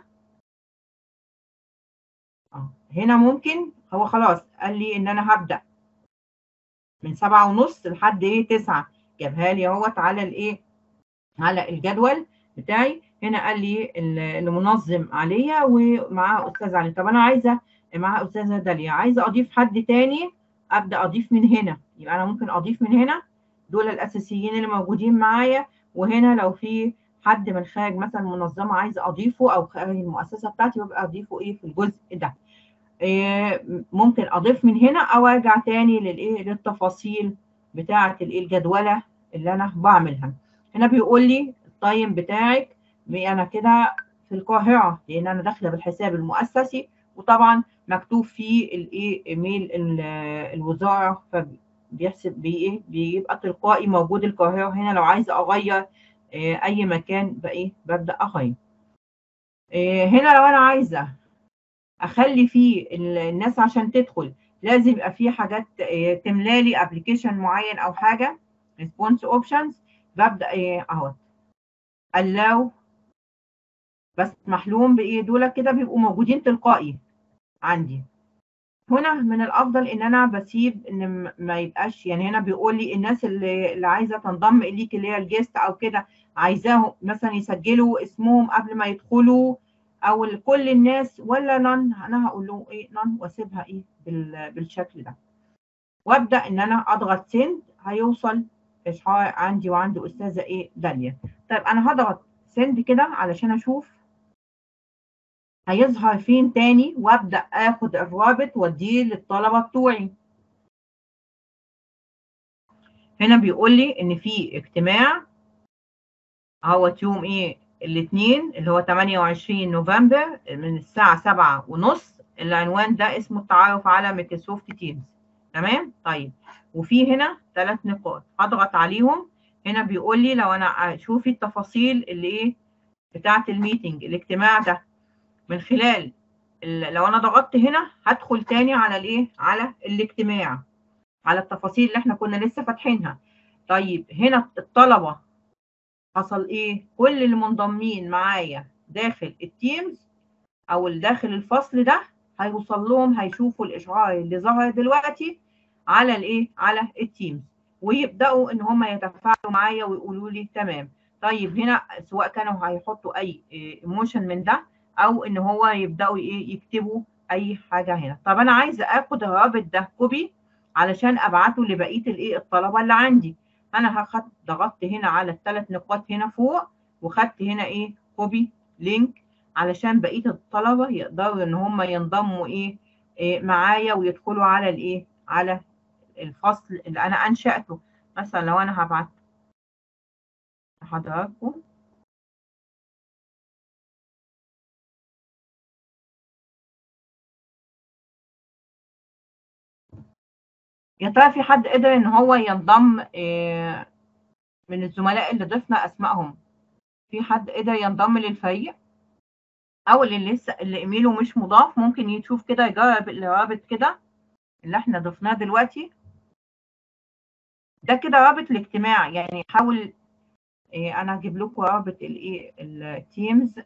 اه هنا ممكن هو خلاص قال لي ان انا هبدا من سبعة ونص لحد ايه تسعة جابها لي اهوت على الايه على الجدول بتاعي هنا قال لي ال- المنظم عليا ومعاه استاذ علي طب انا عايزه معاه استاذه داليا عايزه اضيف حد تاني ابدا اضيف من هنا يبقى انا ممكن اضيف من هنا دول الاساسيين اللي موجودين معايا وهنا لو في حد من خارج مثلا منظمه عايزه اضيفه او خارج المؤسسه بتاعتي ببقى اضيفه ايه في الجزء ده إيه، ممكن اضيف من هنا او ارجع تاني للايه للتفاصيل بتاعه الايه الجدوله اللي انا بعملها هنا بيقول لي التايم بتاعك انا كده في القاهره لان انا داخله بالحساب المؤسسي وطبعا مكتوب فيه الايه ايميل ال- الوزاره فبيحسب بايه بيبقى تلقائي موجود القاهره هنا لو عايزه اغير إيه، اي مكان بايه ببدا اغير إيه، هنا لو انا عايزه اخلي فيه ال- الناس عشان تدخل لازم يبقى فيه حاجات آه، تملالي ابلكيشن معين او حاجه ريسبونس اوبشنز ببدا ايه اهو allow بس محلوم بايه دول كده بيبقوا موجودين تلقائي عندي هنا من الافضل ان انا بسيب ان م- ما يبقاش يعني هنا بيقول لي الناس اللي, اللي عايزه تنضم اليك اللي هي الجيست او كده عايزاهم مثلا يسجلوا اسمهم قبل ما يدخلوا او كل الناس ولا نون انا هقول له ايه نون واسيبها ايه بال- بالشكل ده وابدا ان انا اضغط سند هيوصل اشعار عندي وعند استاذه ايه داليا طيب انا هضغط سند كده علشان اشوف هيظهر فين تاني وابدا اخد الرابط واديه للطلبه بتوعي هنا بيقول لي ان في اجتماع اهوت يوم ايه الاثنين اللي هو 28 نوفمبر من الساعة سبعة ونص العنوان ده اسمه التعرف على مايكروسوفت تيمز تمام طيب وفي هنا ثلاث نقاط هضغط عليهم هنا بيقول لي لو انا شوفي التفاصيل اللي ايه بتاعة الميتنج الاجتماع ده من خلال ال- لو انا ضغطت هنا هدخل تاني على الايه على الاجتماع على التفاصيل اللي احنا كنا لسه فاتحينها طيب هنا الطلبة حصل ايه كل اللي منضمين معايا داخل التيمز او داخل الفصل ده هيوصل لهم هيشوفوا الاشعار اللي ظهر دلوقتي على الايه على التيمز ويبداوا ان هم يتفاعلوا معايا ويقولوا لي تمام طيب هنا سواء كانوا هيحطوا اي ايموشن من ده او ان هو يبداوا ايه يكتبوا اي حاجه هنا طب انا عايزه اخد الرابط ده كوبي علشان ابعته لبقيه الايه الطلبه اللي عندي انا هاخد ضغطت هنا على الثلاث نقاط هنا فوق وخدت هنا ايه كوبي لينك علشان بقيه الطلبه يقدروا ان هم ينضموا ايه, إيه معايا ويدخلوا على الايه على الفصل اللي انا انشاته مثلا لو انا هبعت لحضراتكم يا ترى في حد قدر ان هو ينضم إيه من الزملاء اللي ضفنا اسمائهم في حد قدر ينضم للفريق او اللي لسه اللي ايميله مش مضاف ممكن يشوف كده يجرب الرابط كده اللي احنا ضفناه دلوقتي ده كده رابط الاجتماع يعني حاول إيه انا هجيب لكم رابط الايه التيمز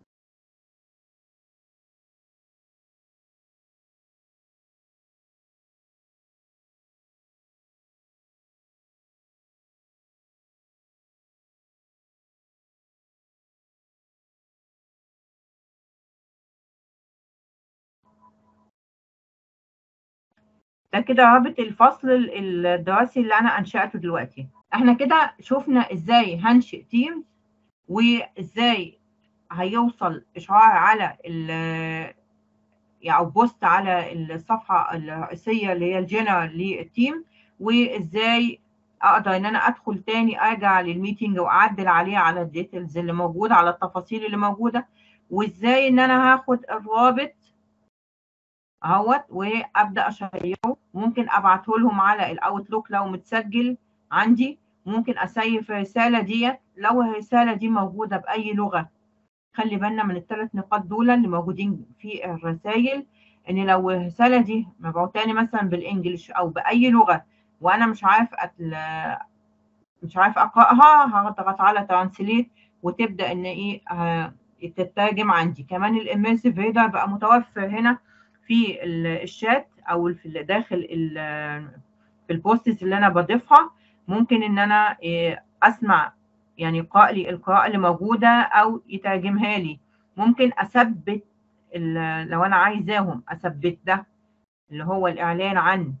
ده كده رابط الفصل الدراسي اللي انا انشاته دلوقتي احنا كده شفنا ازاي هنشئ تيمز وازاي هيوصل اشعار على ال او بوست على الصفحه الرئيسيه اللي هي الجنرال للتيم وازاي اقدر ان انا ادخل تاني ارجع للميتنج واعدل عليه على الديتيلز اللي موجوده على التفاصيل اللي موجوده وازاي ان انا هاخد الرابط اهوت وابدا اشيره ممكن ابعته لهم على الاوتلوك لو متسجل عندي ممكن اسيف الرساله ديت لو الرساله دي موجوده باي لغه خلي بالنا من الثلاث نقاط دول اللي موجودين في الرسائل ان لو الرساله دي مبعوتاني مثلا بالانجلش او باي لغه وانا مش عارف أتل... مش عارف اقراها هضغط على ترانسليت وتبدا ان ايه تترجم عندي كمان الاميرسيف ريدر بقى متوفر هنا في الشات او في داخل في البوستس اللي انا بضيفها ممكن ان انا اسمع يعني يقرا لي القراءه اللي موجوده او يترجمها لي ممكن اثبت لو انا عايزاهم اثبت ده اللي هو الاعلان عن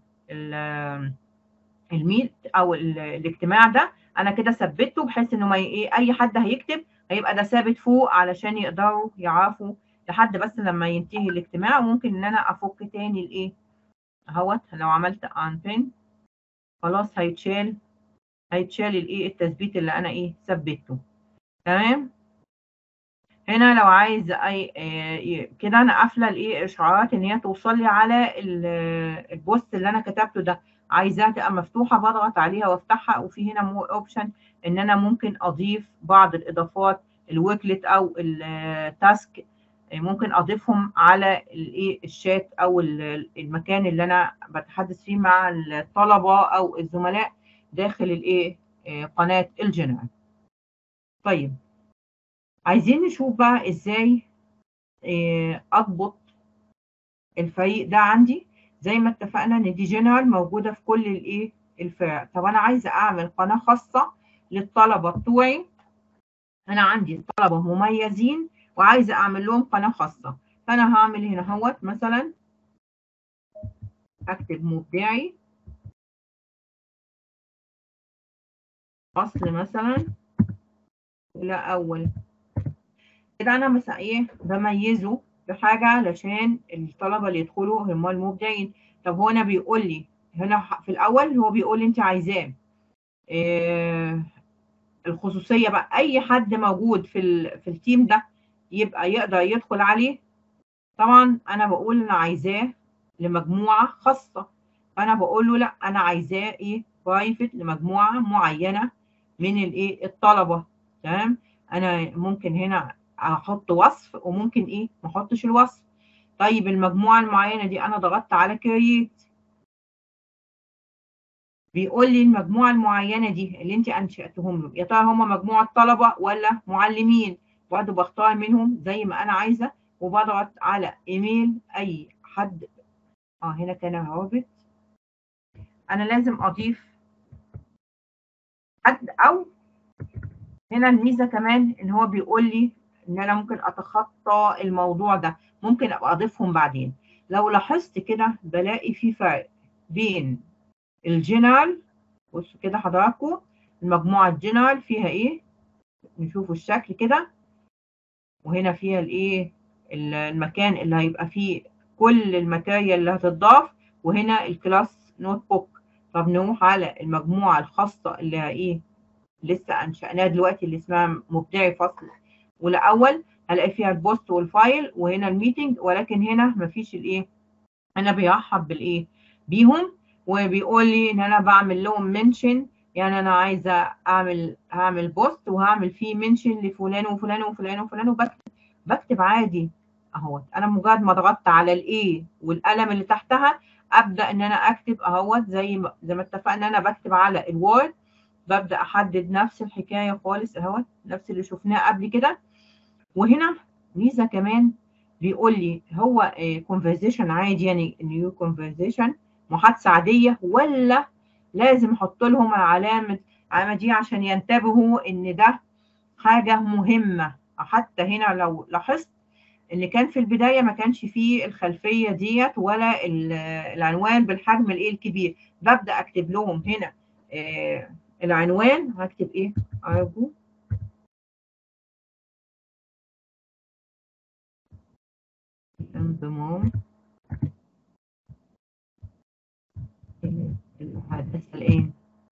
الميت او الاجتماع ده انا كده ثبته بحيث انه ما ايه اي حد هيكتب هيبقى ده ثابت فوق علشان يقدروا يعرفوا لحد بس لما ينتهي الاجتماع وممكن ان انا افك تاني الايه اهوت لو عملت انبين خلاص هيتشال هيتشال الايه التثبيت اللي انا ايه ثبته تمام هنا لو عايز اي إيه كده انا قافله الايه اشعارات ان هي توصل لي على البوست اللي انا كتبته ده عايزاها تبقى مفتوحه بضغط عليها وافتحها وفي هنا مور اوبشن ان انا ممكن اضيف بعض الاضافات الويكلت او التاسك ممكن اضيفهم على الايه الشات او المكان اللي انا بتحدث فيه مع الطلبه او الزملاء داخل الايه قناه الجنرال طيب عايزين نشوف بقى ازاي اضبط الفريق ده عندي زي ما اتفقنا ان دي جنرال موجوده في كل الايه الفرق طب انا عايزه اعمل قناه خاصه للطلبه بتوعي انا عندي طلبه مميزين وعايزه اعمل لهم قناه خاصه فانا هعمل هنا اهوت مثلا اكتب مبدعي فصل مثلا الى اول كده انا مثلا ايه بميزه بحاجه علشان الطلبه اللي يدخلوا هم المبدعين طب هو انا بيقول لي هنا في الاول هو بيقول لي انت عايزاه إيه الخصوصيه بقى اي حد موجود في ال في التيم ده يبقى يقدر يدخل عليه طبعا انا بقول انا عايزاه لمجموعه خاصه فانا بقول له لا انا عايزاه ايه برايفت لمجموعه معينه من الايه الطلبه تمام انا ممكن هنا احط وصف وممكن ايه ما احطش الوصف طيب المجموعه المعينه دي انا ضغطت على كرييت بيقول لي المجموعه المعينه دي اللي انت انشاتهم له يا ترى هم مجموعه طلبه ولا معلمين برضه بختار منهم زي ما انا عايزه وبضغط على ايميل اي حد اه هنا كان روابط انا لازم اضيف حد او هنا الميزه كمان ان هو بيقول لي ان انا ممكن اتخطى الموضوع ده ممكن ابقى اضيفهم بعدين لو لاحظت كده بلاقي في فرق بين الجنرال بصوا كده حضراتكم المجموعه الجنرال فيها ايه نشوفوا الشكل كده وهنا فيها الايه المكان اللي هيبقى فيه كل الماتيريال اللي هتضاف وهنا الكلاس نوت بوك طب نروح على المجموعه الخاصه اللي هي ايه لسه انشأناها دلوقتي اللي اسمها مبدعي فصل والاول هلاقي فيها البوست والفايل وهنا الميتنج ولكن هنا مفيش الايه انا بيرحب بالايه بيهم وبيقول لي ان انا بعمل لهم منشن يعني انا عايزه اعمل هعمل بوست وهعمل فيه منشن لفلان وفلان وفلان وفلان وبكتب بكتب عادي اهوت انا مجرد ما ضغطت على الايه والقلم اللي تحتها ابدا ان انا اكتب اهوت زي ما زي ما اتفقنا انا بكتب على الوورد ببدا احدد نفس الحكايه خالص اهوت نفس اللي شفناه قبل كده وهنا ميزه كمان بيقول لي هو كونفرزيشن عادي يعني نيو كونفرزيشن محادثه عاديه ولا لازم احط لهم العلامه العلامه دي عشان ينتبهوا ان ده حاجه مهمه حتى هنا لو لاحظت ان كان في البدايه ما كانش فيه الخلفيه ديت ولا العنوان بالحجم الايه الكبير ببدا اكتب لهم هنا آه العنوان هكتب ايه ارجو انضمام المحادثة الآن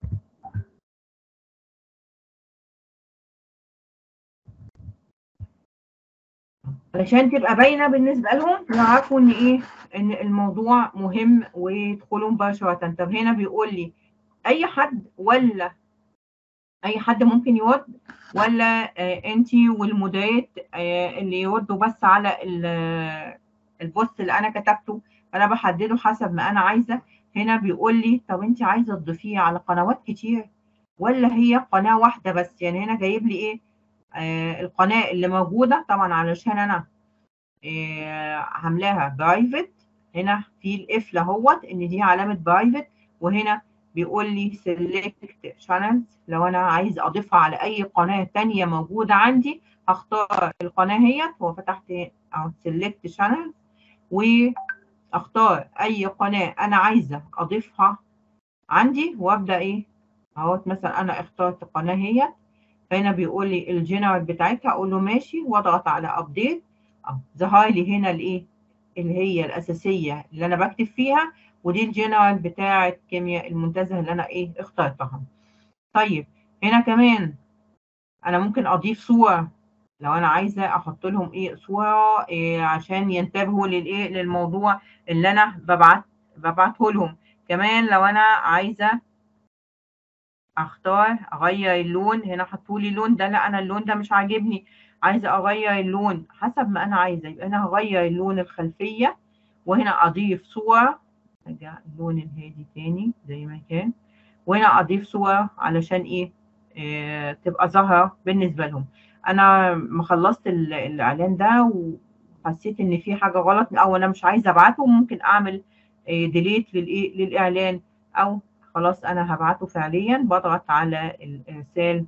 علشان تبقى باينة بالنسبة لهم يعرفوا إن إيه إن الموضوع مهم ويدخلوا مباشرة طب هنا بيقول لي أي حد ولا أي حد ممكن يرد ولا آه أنت والمديرات آه اللي يردوا بس على البوست اللي أنا كتبته أنا بحدده حسب ما أنا عايزة هنا بيقول لي طب انت عايزه تضيفيه على قنوات كتير ولا هي قناه واحده بس يعني هنا جايب لي ايه آه القناه اللي موجوده طبعا علشان انا آه عاملاها برايفت هنا في القفل اهوت ان دي علامه برايفت وهنا بيقول لي سيلكت شانلز لو انا عايز اضيفها على اي قناه تانية موجوده عندي هختار القناه هي وفتحت اهو سيلكت شانلز و اختار اي قناه انا عايزه اضيفها عندي وابدا ايه اهوت مثلا انا اخترت قناه هي فهنا بيقول لي الجنرال بتاعتها اقول له ماشي واضغط على ابديت اهو ظهر لي هنا الايه اللي هي الاساسيه اللي انا بكتب فيها ودي الجنرال بتاعه كيمياء المنتزه اللي انا ايه اخترتها طيب هنا كمان انا ممكن اضيف صوره لو انا عايزه احط لهم ايه صوره إيه عشان ينتبهوا للايه للموضوع اللي انا ببعت ببعته لهم كمان لو انا عايزه اختار اغير اللون هنا حطوا لي اللون ده لا انا اللون ده مش عاجبني عايزه اغير اللون حسب ما انا عايزه يبقى انا هغير اللون الخلفيه وهنا اضيف صوره ارجع اللون الهادي تاني زي ما كان وهنا اضيف صوره علشان ايه, إيه تبقى ظاهره بالنسبه لهم انا ما خلصت الاعلان ده وحسيت ان في حاجه غلط او انا مش عايزه ابعته ممكن اعمل ديليت للايه للاعلان او خلاص انا هبعته فعليا بضغط على الارسال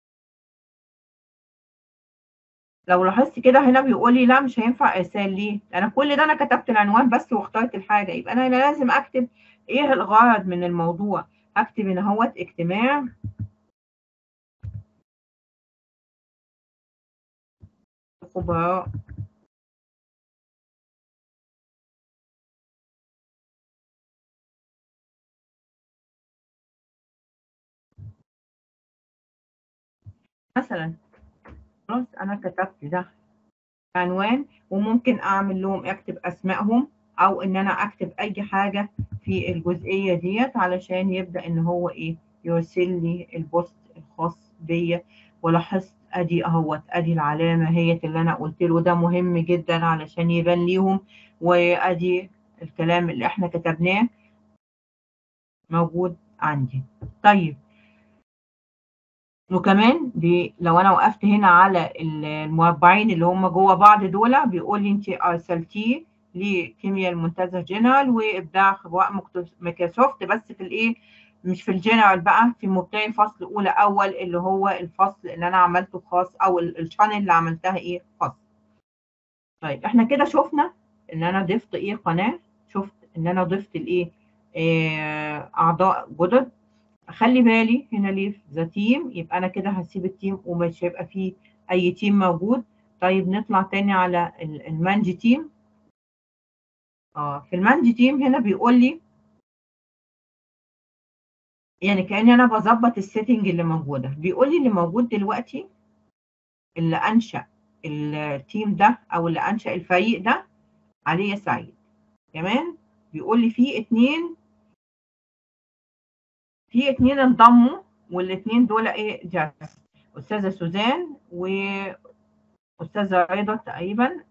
لو لاحظت كده هنا بيقول لي لا مش هينفع ارسال ليه انا كل ده انا كتبت العنوان بس واخترت الحاجه يبقى انا لازم اكتب ايه الغرض من الموضوع اكتب هنا اهوت اجتماع خبراء مثلا خلاص انا كتبت ده عنوان وممكن اعمل لهم اكتب اسمائهم او ان انا اكتب اي حاجه في الجزئيه ديت علشان يبدا ان هو ايه يرسل لي البوست الخاص بيا ولاحظت ادي اهوت ادي العلامه هي اللي انا قلت له ده مهم جدا علشان يبان ليهم وادي الكلام اللي احنا كتبناه موجود عندي طيب وكمان دي لو انا وقفت هنا على المربعين اللي هم جوه بعض دول بيقول لي انت ارسلتيه لكيمياء المنتزه جنرال وابداع خبراء مايكروسوفت بس في الايه مش في الجنرال بقى في مبتدئ فصل اولى اول اللي هو الفصل اللي انا عملته خاص او الشانل اللي عملتها ايه خاص طيب احنا كده شفنا ان انا ضفت ايه قناه شفت ان انا ضفت الايه آه اعضاء جدد اخلي بالي هنا ليه ذا تيم يبقى انا كده هسيب التيم ومش هيبقى فيه اي تيم موجود طيب نطلع تاني على المانج تيم اه في المانج تيم هنا بيقول لي يعني كاني انا بظبط السيتنج اللي موجوده بيقول لي اللي موجود دلوقتي اللي انشا التيم ده او اللي انشا الفريق ده علي سعيد كمان بيقول لي في اتنين في اتنين انضموا والاتنين دول ايه جاس استاذه سوزان واستاذه رضا تقريبا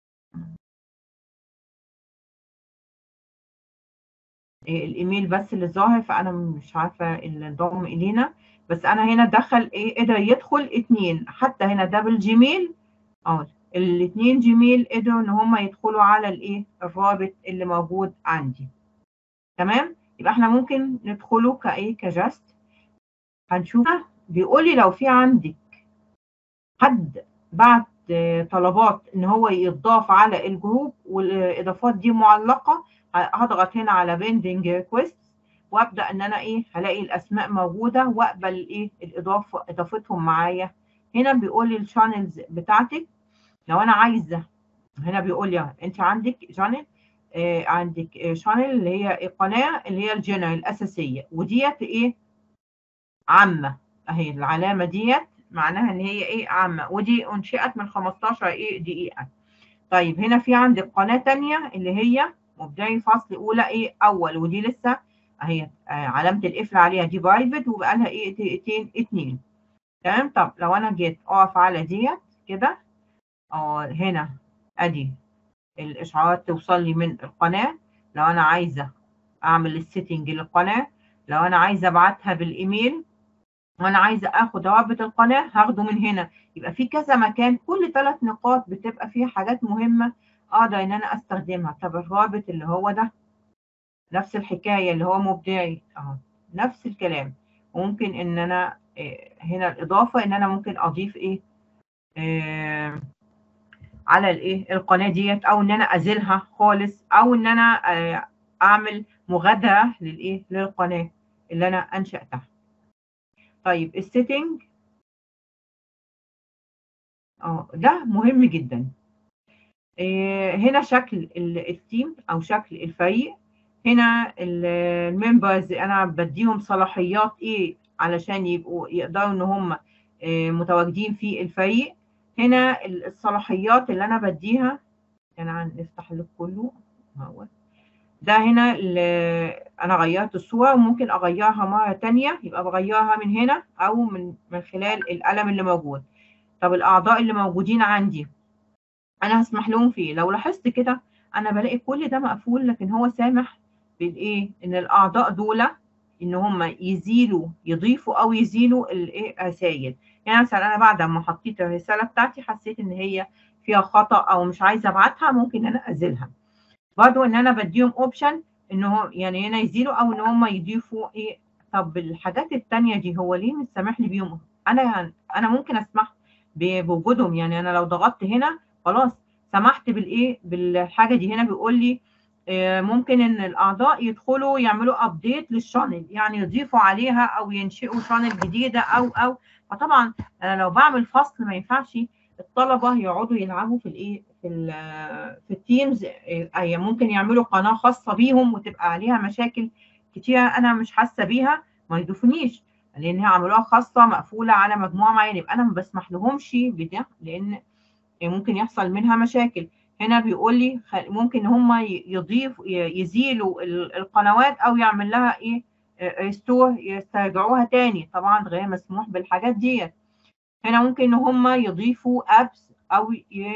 الايميل بس اللي ظاهر فانا مش عارفه اللي انضم الينا بس انا هنا دخل ايه قدر يدخل اتنين حتى هنا ده بالجيميل اه الاتنين جيميل قدروا ان هم يدخلوا على الايه الرابط اللي موجود عندي تمام يبقى احنا ممكن ندخله كايه كجاست هنشوف بيقول لي لو في عندك حد بعت طلبات ان هو يضاف على الجروب والاضافات دي معلقه هضغط هنا على بيندنج ريكويست وابدا ان انا ايه هلاقي الاسماء موجوده واقبل ايه الاضافه اضافتهم معايا هنا بيقول لي الشانلز بتاعتك لو انا عايزه هنا بيقول لي انت عندك شانل آه عندك شانل اللي هي القناه اللي هي الجنرال الاساسيه وديت ايه عامه اهي العلامه ديت معناها ان هي ايه عامه ودي انشئت من 15 ايه دقيقه طيب هنا في عندك قناه ثانيه اللي هي مبدئي فصل اولى ايه اول ودي لسه اهي آه علامه القفل عليها دي برايفت وبقى لها ايه دقيقتين اتنين تمام طب لو انا جيت اقف على ديت كده اه هنا ادي الاشعارات توصل لي من القناه لو انا عايزه اعمل السيتنج للقناه لو انا عايزه ابعتها بالايميل وانا عايزه اخد رابط القناه هاخده من هنا يبقى في كذا مكان كل ثلاث نقاط بتبقى فيها حاجات مهمه اقدر ان انا استخدمها طب الرابط اللي هو ده نفس الحكايه اللي هو مبدعي اهو نفس الكلام ممكن ان انا إيه هنا الاضافه ان انا ممكن اضيف ايه, إيه على الايه القناه ديت او ان انا ازيلها خالص او ان انا إيه اعمل مغادره للايه للقناه اللي انا انشاتها طيب السيتنج اه ده مهم جدا إيه هنا شكل التيم او شكل الفريق هنا الممبرز انا بديهم صلاحيات ايه علشان يبقوا يقدروا ان هم إيه متواجدين في الفريق هنا الصلاحيات اللي انا بديها انا نفتح لك كله هو ده هنا انا غيرت الصوره وممكن اغيرها مره تانية يبقى بغيرها من هنا او من من خلال القلم اللي موجود طب الاعضاء اللي موجودين عندي انا هسمح لهم فيه لو لاحظت كده انا بلاقي كل ده مقفول لكن هو سامح بالايه ان الاعضاء دول ان هم يزيلوا يضيفوا او يزيلوا الايه رسائل يعني مثلا انا بعد ما حطيت الرساله بتاعتي حسيت ان هي فيها خطا او مش عايزه ابعتها ممكن انا ازيلها برضو ان انا بديهم اوبشن ان هو يعني هنا يزيلوا او ان هم يضيفوا ايه طب الحاجات التانية دي هو ليه مش سامح لي بيهم انا يعني انا ممكن اسمح بوجودهم يعني انا لو ضغطت هنا خلاص سمحت بالايه بالحاجه دي هنا بيقول لي ممكن ان الاعضاء يدخلوا يعملوا ابديت للشانل يعني يضيفوا عليها او ينشئوا شانل جديده او او فطبعا انا لو بعمل فصل ما ينفعش الطلبه يقعدوا يلعبوا في الايه في في التيمز أي ممكن يعملوا قناه خاصه بيهم وتبقى عليها مشاكل كتيره انا مش حاسه بيها ما يضيفونيش لان هي عملوها خاصه مقفوله على مجموعه معينه يبقى انا ما بسمح لهمش بده لان ممكن يحصل منها مشاكل هنا بيقول لي ممكن هم يضيفوا يزيلوا القنوات او يعمل لها ايه ريستور يسترجعوها تاني طبعا غير مسموح بالحاجات ديت هنا ممكن ان هم يضيفوا ابس او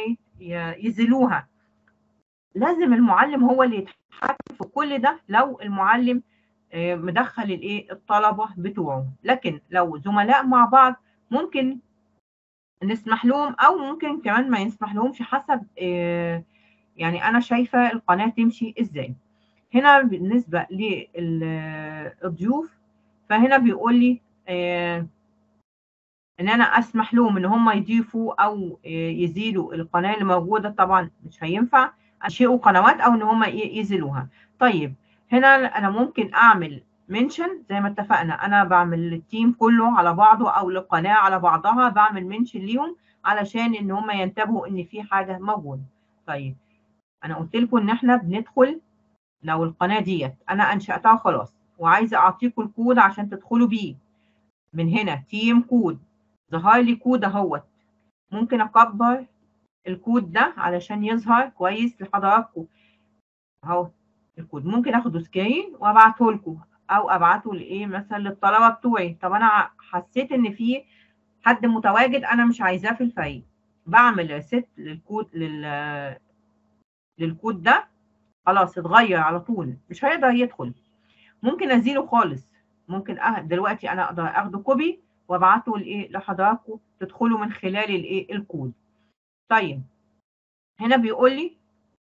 يزيلوها لازم المعلم هو اللي يتحكم في كل ده لو المعلم مدخل الايه الطلبه بتوعه لكن لو زملاء مع بعض ممكن نسمح لهم او ممكن كمان ما يسمح لهمش حسب يعني انا شايفه القناه تمشي ازاي هنا بالنسبه للضيوف فهنا بيقول لي آه ان انا اسمح لهم ان هم يضيفوا او يزيلوا القناه اللي موجوده طبعا مش هينفع انشئوا قنوات او ان هم يزيلوها طيب هنا انا ممكن اعمل منشن زي ما اتفقنا انا بعمل التيم كله على بعضه او القناه على بعضها بعمل منشن ليهم علشان ان هم ينتبهوا ان في حاجه موجوده طيب انا قلت لكم ان احنا بندخل لو القناه ديت انا انشاتها خلاص وعايزه اعطيكم الكود عشان تدخلوا بيه من هنا تيم كود ظهر لي كود اهوت ممكن اكبر الكود ده علشان يظهر كويس لحضراتكم اهو الكود ممكن اخده سكرين وابعته لكم او ابعته لايه مثلا للطلبه بتوعي طب انا حسيت ان في حد متواجد انا مش عايزاه في الفريق بعمل ريست للكود لل للكود ده خلاص اتغير على طول مش هيقدر يدخل ممكن ازيله خالص ممكن أه دلوقتي انا اقدر اخده كوبي وابعته لايه لحضراتكم تدخلوا من خلال الايه الكود طيب هنا بيقول لي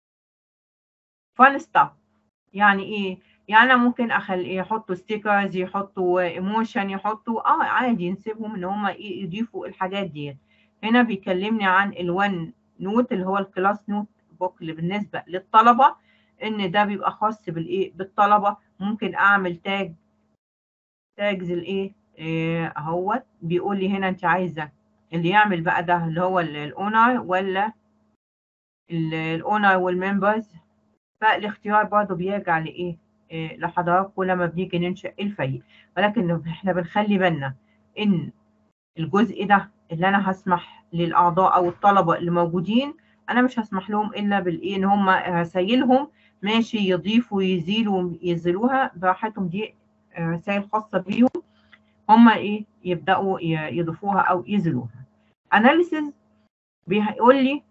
فان ستاف يعني ايه يعني انا ممكن اخلي يحطوا ستيكرز يحطوا ايموشن يحطوا اه عادي نسيبهم ان هم يضيفوا الحاجات دي هنا بيكلمني عن الوان نوت اللي هو الكلاس نوت بوك اللي بالنسبه للطلبه ان ده بيبقى خاص بالايه بالطلبه ممكن اعمل تاج تاجز الايه اهوت بيقول لي هنا انت عايزه اللي يعمل بقى ده اللي هو الاونر ولا الاونر والممبرز فالاختيار برضه بيرجع لايه إيه لحضراتكم لما بنيجي ننشئ الفريق ولكن احنا بنخلي بالنا ان الجزء ده اللي انا هسمح للاعضاء او الطلبه اللي موجودين انا مش هسمح لهم الا بالايه ان هم رسايلهم ماشي يضيفوا يزيلوا ينزلوها براحتهم دي رسائل خاصه بيهم هم ايه يبداوا يضيفوها او يزيلوها اناليسيز بيقول لي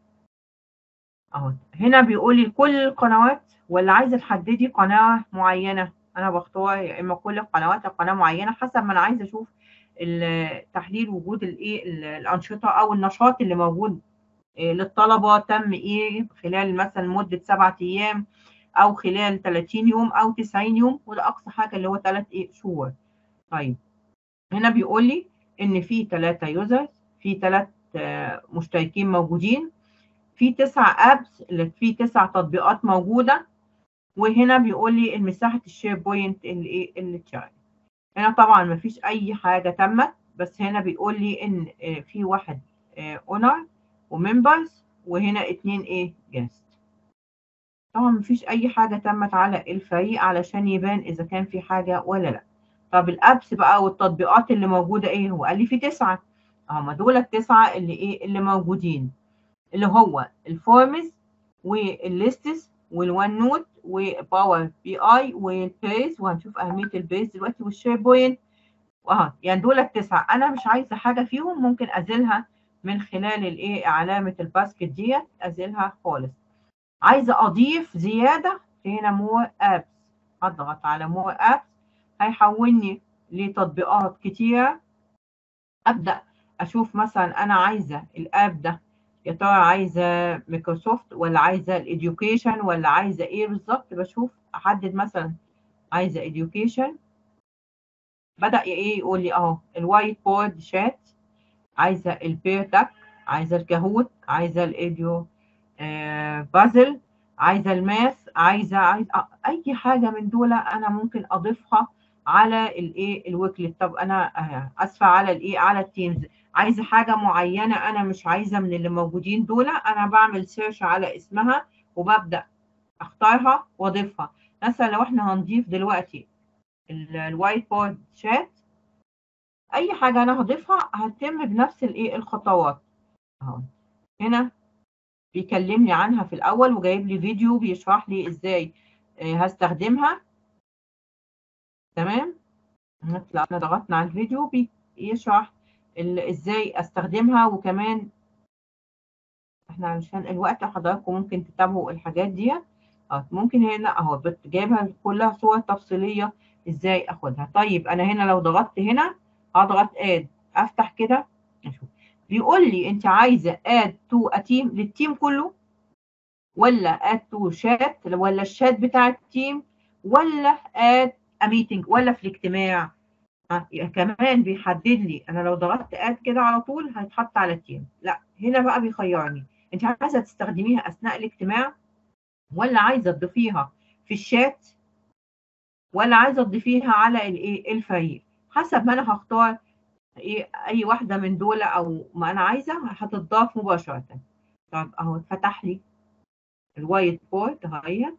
اهو هنا بيقول لي كل القنوات ولا عايزه تحددي قناه معينه انا بختار يا اما كل القنوات او قناه معينه حسب ما انا عايزه اشوف تحليل وجود الايه الانشطه او النشاط اللي موجود للطلبه تم ايه خلال مثلا مده سبعة ايام او خلال 30 يوم او 90 يوم وده اقصى حاجه اللي هو 3 ايه شهور طيب هنا بيقول لي ان في ثلاثه يوزرز في ثلاث مشتركين موجودين في تسع ابس في تسع تطبيقات موجوده وهنا بيقول لي المساحه الشير بوينت اللي ايه اللي اتشغل هنا طبعا ما فيش اي حاجه تمت بس هنا بيقول لي ان في واحد اونر وممبرز وهنا اتنين ايه جاست طبعا ما فيش اي حاجه تمت على الفريق علشان يبان اذا كان في حاجه ولا لا طب الابس بقى والتطبيقات اللي موجوده ايه هو قال لي في تسعه هم دول التسعه اللي ايه اللي موجودين اللي هو الفورمز والليستس والوان نوت وباور بي اي والبيز وهنشوف اهميه البيز دلوقتي والشير بوينت واه يعني دول التسعه انا مش عايزه حاجه فيهم ممكن ازيلها من خلال الايه علامه الباسكت ديت ازيلها خالص عايزه اضيف زياده هنا مور ابس اضغط على مور ابس هيحولني لتطبيقات كتيره ابدا اشوف مثلا انا عايزه الاب ده يا ترى عايزه مايكروسوفت ولا عايزه الاديوكيشن ولا عايزه ايه بالظبط بشوف احدد مثلا عايزه اديوكيشن بدا ايه يقول لي اهو الوايت بورد شات عايزه البير داك عايزه الكاهوت عايزه الايديو آه بازل عايزه الماث عايزه عايزه اي حاجه من دول انا ممكن اضيفها على الايه الويكلت طب انا اسفه على الايه على التيمز عايزه حاجه معينه انا مش عايزه من اللي موجودين دول انا بعمل سيرش على اسمها وببدا اختارها واضيفها مثلا لو احنا هنضيف دلوقتي الوايت بورد شات اي حاجه انا هضيفها هتتم بنفس الايه الخطوات اهو هنا بيكلمني عنها في الاول وجايب لي فيديو بيشرح لي ازاي هستخدمها تمام لو احنا ضغطنا على الفيديو بيشرح ازاي استخدمها وكمان احنا علشان الوقت حضراتكم ممكن تتابعوا الحاجات دي اه ممكن هنا اهو جايبها كلها صور تفصيليه ازاي اخدها طيب انا هنا لو ضغطت هنا هضغط اد افتح كده اشوف بيقول لي انت عايزه اد تو ا تيم للتيم كله ولا اد تو شات ولا الشات بتاع التيم ولا اد ميتنج ولا في الاجتماع كمان بيحدد لي انا لو ضغطت اد كده على طول هيتحط على التيم لا هنا بقى بيخيرني انت عايزه تستخدميها اثناء الاجتماع ولا عايزه تضيفيها في الشات ولا عايزه تضيفيها على الايه الفريق حسب ما انا هختار ايه اي واحده من دول او ما انا عايزه هتضاف مباشره طب اهو اتفتح لي الوايت بورد اهي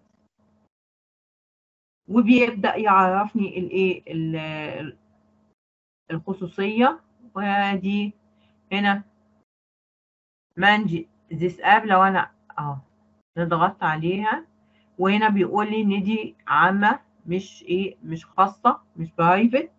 وبيبدا يعرفني الايه الخصوصيه ودي هنا مانج ذيس اب لو انا اهو ضغطت عليها وهنا بيقول لي ان دي عامه مش ايه مش خاصه مش برايفت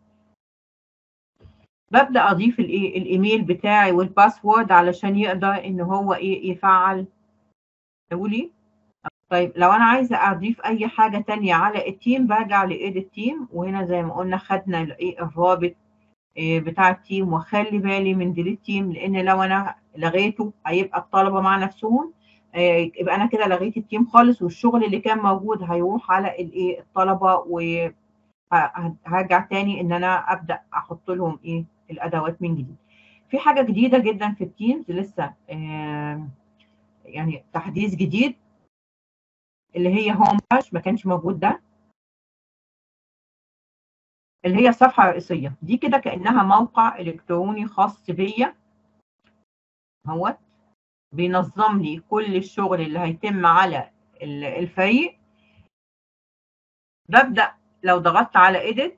ببدا اضيف الايه الايميل بتاعي والباسورد علشان يقدر ان هو ايه يفعل قولي طيب لو انا عايزه اضيف اي حاجه تانية على التيم برجع لايديت تيم وهنا زي ما قلنا خدنا الايه الرابط إيه بتاع التيم واخلي بالي من ديليت تيم لان لو انا لغيته هيبقى الطلبه مع نفسهم إيه يبقى انا كده لغيت التيم خالص والشغل اللي كان موجود هيروح على الايه الطلبه وهرجع تاني ان انا ابدا احط لهم ايه الادوات من جديد في حاجه جديده جدا في التيمز لسه آه يعني تحديث جديد اللي هي هوم باج ما كانش موجود ده اللي هي الصفحه الرئيسيه دي كده كانها موقع الكتروني خاص بيا اهوت بينظم لي كل الشغل اللي هيتم على الفريق ببدا لو ضغطت على ايديت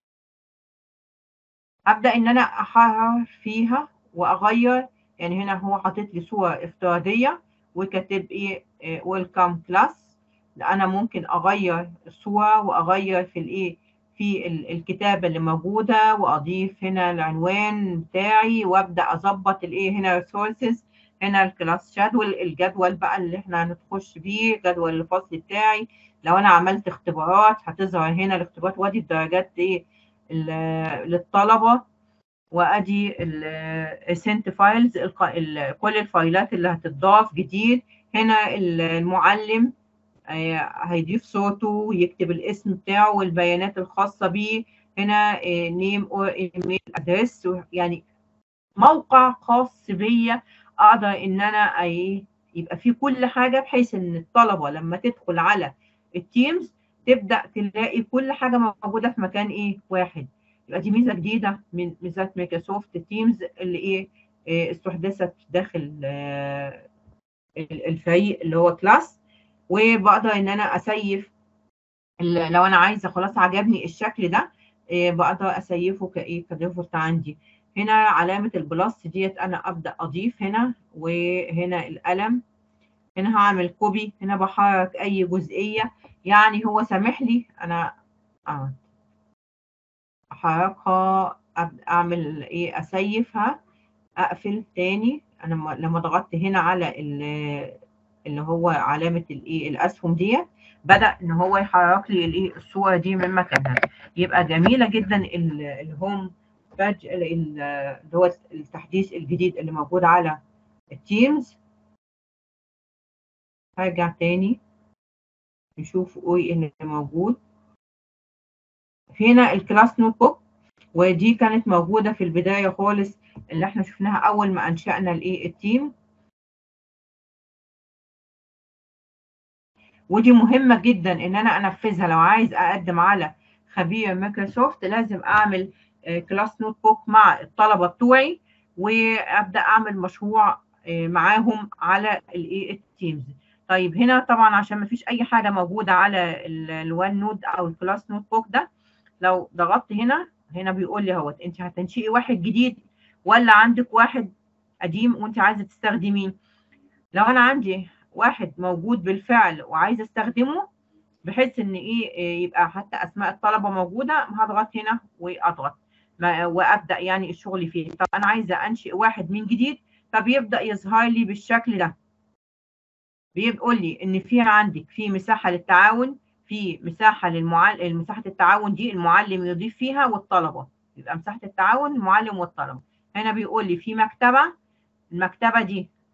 ابدا ان انا احرر فيها واغير يعني هنا هو حاطط لي صوره افتراضيه وكاتب ايه ويلكم كلاس انا ممكن اغير الصوره واغير في الايه في الكتابه اللي موجوده واضيف هنا العنوان بتاعي وابدا اظبط الايه هنا ريسورسز هنا الكلاس شادول الجدول بقى اللي احنا هنخش بيه جدول الفصل بتاعي لو انا عملت اختبارات هتظهر هنا الاختبارات وادي الدرجات ايه للطلبه وادي السنت فايلز كل الفايلات اللي هتضاف جديد هنا المعلم هيضيف صوته ويكتب الاسم بتاعه والبيانات الخاصه بيه هنا نيم او ايميل ادريس يعني موقع خاص بيا اقدر ان انا يبقى فيه كل حاجه بحيث ان الطلبه لما تدخل على التيمز تبدا تلاقي كل حاجه موجوده في مكان ايه واحد يبقى دي ميزه جديده من ميزات مايكروسوفت تيمز اللي ايه, إيه استحدثت داخل آه الفريق اللي هو كلاس وبقدر ان انا اسيف لو انا عايزه خلاص عجبني الشكل ده إيه بقدر اسيفه كايه كديفولت عندي هنا علامه البلس ديت انا ابدا اضيف هنا وهنا القلم هنا هعمل كوبي هنا بحرك اي جزئيه يعني هو سامح لي انا اه احركها اعمل ايه اسيفها اقفل تاني انا لما ضغطت هنا على اللي هو علامه الايه الاسهم ديت بدا ان هو يحرك لي الايه الصوره دي من مكانها يبقى جميله جدا الهوم باج اللي هو التحديث الجديد اللي موجود على التيمز هرجع تاني نشوف ايه اللي موجود هنا الكلاس نوت بوك ودي كانت موجودة في البداية خالص اللي احنا شفناها أول ما أنشأنا الإيه التيم ودي مهمة جدا إن أنا أنفذها لو عايز أقدم على خبير مايكروسوفت لازم أعمل كلاس نوت بوك مع الطلبة بتوعي وأبدأ أعمل مشروع معاهم على الإيه التيمز طيب هنا طبعا عشان ما فيش أي حاجة موجودة على الوان نوت أو الكلاس نوت بوك ده لو ضغطت هنا هنا بيقول لي اهوت انت هتنشئي واحد جديد ولا عندك واحد قديم وانت عايزه تستخدميه لو انا عندي واحد موجود بالفعل وعايزه استخدمه بحيث ان ايه يبقى حتى اسماء الطلبه موجوده هضغط هنا واضغط وابدا يعني الشغل فيه طب انا عايزه انشئ واحد من جديد فبيبدا يظهر لي بالشكل ده بيقول لي ان في عندك في مساحه للتعاون في مساحه للمعلم مساحه التعاون دي المعلم يضيف فيها والطلبه يبقى مساحه التعاون المعلم والطلبه هنا بيقول لي في مكتبه المكتبه دي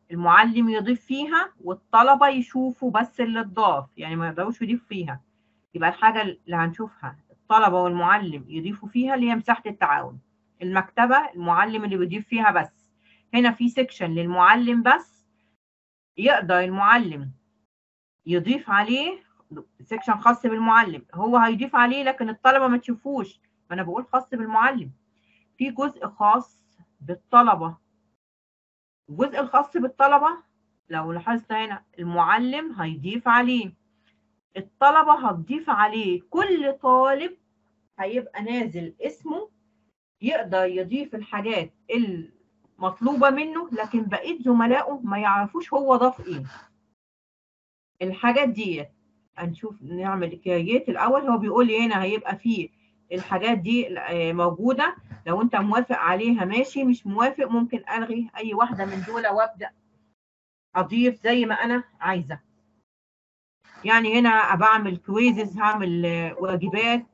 المعلم يضيف فيها والطلبة يشوفوا بس اللي اتضاف يعني ما يقدروش يضيفوا فيها يبقى الحاجة اللي هنشوفها الطلبة والمعلم يضيفوا فيها اللي هي مساحة التعاون المكتبة المعلم اللي بيضيف فيها بس هنا في سيكشن للمعلم بس يقدر المعلم يضيف عليه سيكشن خاص بالمعلم هو هيضيف عليه لكن الطلبة ما تشوفوش ما انا بقول خاص بالمعلم في جزء خاص بالطلبة الجزء الخاص بالطلبة لو لاحظت هنا المعلم هيضيف عليه الطلبة هتضيف عليه كل طالب هيبقى نازل اسمه يقدر يضيف الحاجات المطلوبة منه لكن بقية زملائه ما يعرفوش هو ضاف ايه الحاجات دي هنشوف نعمل كرييت الاول هو بيقول لي هنا هيبقى فيه الحاجات دي موجودة لو انت موافق عليها ماشي مش موافق ممكن الغي اي واحدة من دول وابدأ اضيف زي ما انا عايزة يعني هنا بعمل كويزز هعمل واجبات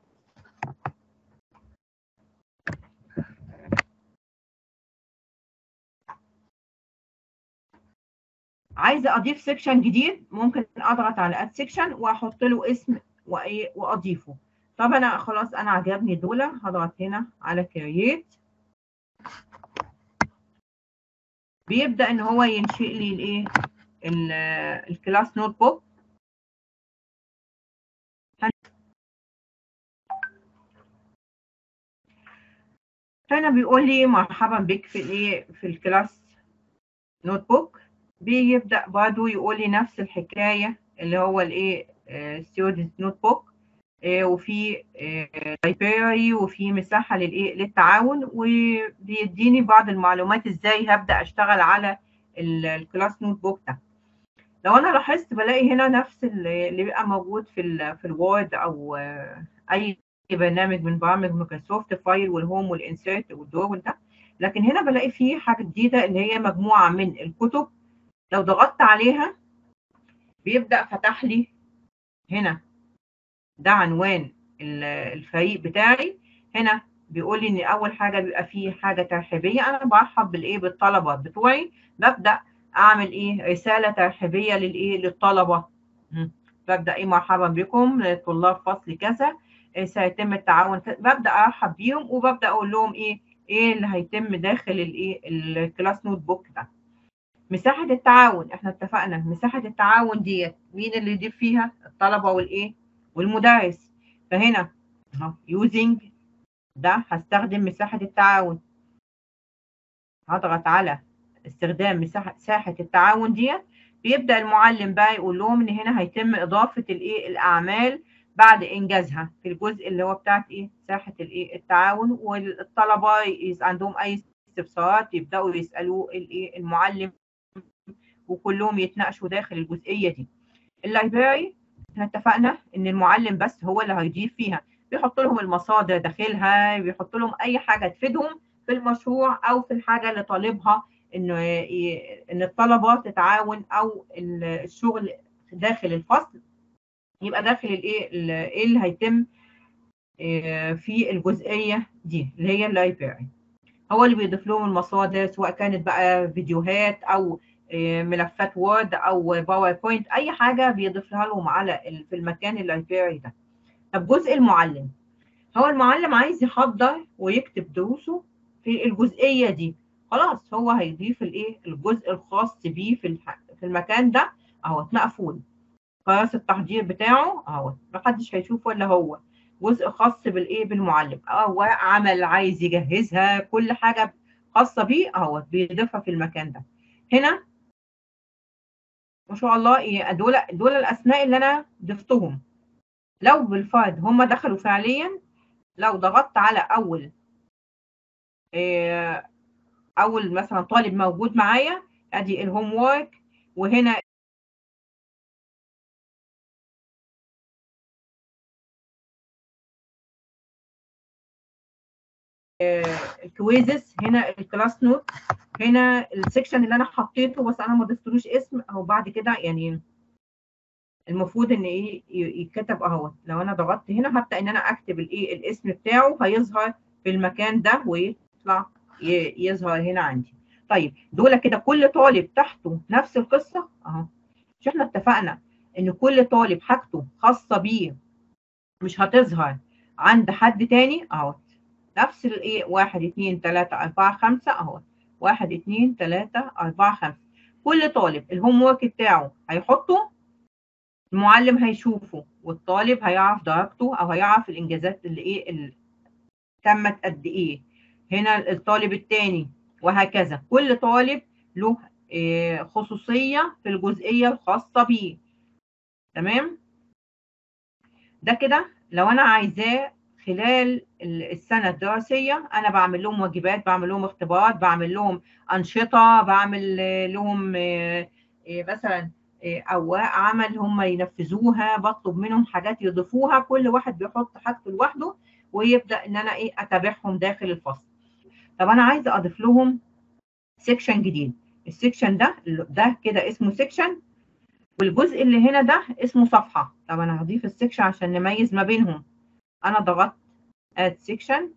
عايزه اضيف سيكشن جديد ممكن اضغط على اد سيكشن واحط له اسم واضيفه طب انا خلاص انا عجبني دول هضغط هنا على كرييت بيبدا ان هو ينشئ لي الايه الكلاس نوت بوك هنا بيقول لي مرحبا بك في الايه في الكلاس نوت بوك بيبدا برضه يقول لي نفس الحكايه اللي هو الايه ستودنت نوت بوك وفي لايبراري وفي مساحه للايه للتعاون وبيديني بعض المعلومات ازاي هبدا اشتغل على الكلاس نوت بوك ده لو انا لاحظت بلاقي هنا نفس اللي بيبقى موجود في ال في الوورد او اي برنامج من برامج مايكروسوفت فايل والهوم والانسيرت والدور ده لكن هنا بلاقي فيه حاجه جديده اللي هي مجموعه من الكتب لو ضغطت عليها بيبدا فتح لي هنا ده عنوان الفريق بتاعي هنا بيقول لي ان اول حاجه بيبقى فيه حاجه ترحيبيه انا برحب بالايه بالطلبه بتوعي ببدا اعمل ايه رساله ترحيبيه للايه للطلبه ببدا ايه مرحبا بكم طلاب فصل كذا سيتم التعاون ببدا ارحب بيهم وببدا اقول لهم ايه ايه اللي هيتم داخل الايه الكلاس نوت بوك ده مساحه التعاون احنا اتفقنا مساحه التعاون ديت مين اللي يضيف فيها الطلبه والايه والمدرس فهنا اهو يوزنج ده هستخدم مساحه التعاون هضغط على استخدام مساحه مساحه التعاون ديت بيبدا المعلم بقى يقول لهم ان هنا هيتم اضافه الايه الاعمال بعد انجازها في الجزء اللي هو بتاعت ايه مساحه الايه التعاون والطلبه عندهم اي استفسارات يبداوا يسالوا الايه المعلم وكلهم يتناقشوا داخل الجزئيه دي اللايبراري احنا اتفقنا ان المعلم بس هو اللي هيضيف فيها بيحط لهم المصادر داخلها بيحط لهم اي حاجه تفيدهم في المشروع او في الحاجه اللي طالبها انه ان الطلبه تتعاون او الشغل داخل الفصل يبقى داخل الايه ايه اللي هيتم في الجزئيه دي اللي هي اللايبراري هو اللي بيضيف لهم المصادر سواء كانت بقى فيديوهات او ملفات وورد او باوربوينت اي حاجه بيضيفها لهم على في المكان اللايبراري ده طب جزء المعلم هو المعلم عايز يحضر ويكتب دروسه في الجزئيه دي خلاص هو هيضيف الايه الجزء الخاص بيه في في المكان ده اهو مقفول قياس التحضير بتاعه اهو محدش هيشوف ولا هو جزء خاص بالايه بالمعلم او عمل عايز يجهزها كل حاجه خاصه بيه اهو بيضيفها في المكان ده هنا ما شاء الله دول دول الاسماء اللي انا ضفتهم لو بالفرد هم دخلوا فعليا لو ضغطت على اول اول مثلا طالب موجود معايا ادي الهوم وورك وهنا الكويزز هنا الكلاس نوت هنا السكشن اللي انا حطيته بس انا ما ضفتلوش اسم اهو بعد كده يعني المفروض ان ايه يتكتب اهو لو انا ضغطت هنا هبدا ان انا اكتب الايه الاسم بتاعه هيظهر في المكان ده ويطلع يظهر هنا عندي طيب دول كده كل طالب تحته نفس القصه اهو مش احنا اتفقنا ان كل طالب حاجته خاصه بيه مش هتظهر عند حد تاني اهو نفس الايه واحد اتنين تلاته اربعه خمسه اهو واحد اتنين تلاته اربعه خمسه كل طالب الهوم ورك بتاعه هيحطه المعلم هيشوفه والطالب هيعرف درجته او هيعرف الانجازات اللي ايه اللي تمت قد ايه هنا الطالب الثاني وهكذا كل طالب له إيه خصوصيه في الجزئيه الخاصه بيه تمام ده كده لو انا عايزاه خلال السنه الدراسيه انا بعمل لهم واجبات بعمل لهم اختبارات بعمل لهم انشطه بعمل لهم إيه مثلا اواق عمل هم ينفذوها بطلب منهم حاجات يضيفوها كل واحد بيحط حاجته لوحده ويبدا ان انا ايه اتابعهم داخل الفصل طب انا عايزه اضيف لهم سيكشن جديد السيكشن ده ده كده اسمه سيكشن والجزء اللي هنا ده اسمه صفحه طب انا هضيف السيكشن عشان نميز ما بينهم انا ضغطت اد سيكشن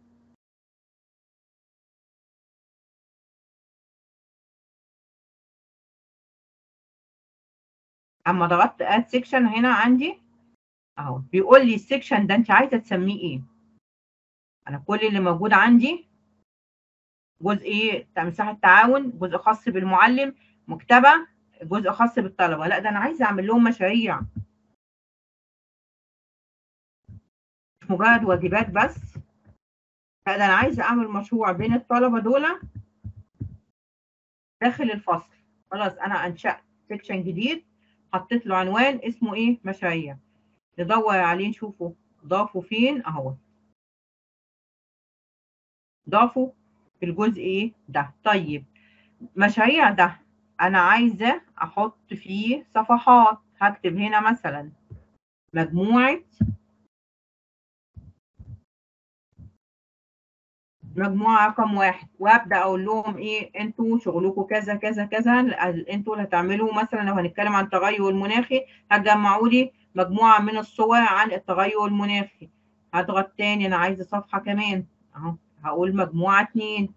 اما ضغطت اد سيكشن هنا عندي اهو بيقول لي السيكشن ده انت عايزه تسميه ايه انا كل اللي موجود عندي جزء ايه مساحه تعاون جزء خاص بالمعلم مكتبه جزء خاص بالطلبه لا ده انا عايزه اعمل لهم مشاريع مش مجرد واجبات بس لا ده انا عايزه اعمل مشروع بين الطلبه دول داخل الفصل خلاص انا انشات سيكشن جديد حطيت له عنوان اسمه ايه مشاريع ندور عليه نشوفه ضافوا فين اهو ضافوا في الجزء ايه ده طيب مشاريع ده انا عايزه احط فيه صفحات هكتب هنا مثلا مجموعه مجموعه رقم واحد وابدا اقول لهم ايه انتوا شغلكم كذا كذا كذا انتوا اللي هتعملوا مثلا لو هنتكلم عن التغير المناخي هتجمعوا لي مجموعه من الصور عن التغير المناخي هضغط تاني انا عايزه صفحه كمان اهو هقول مجموعه اتنين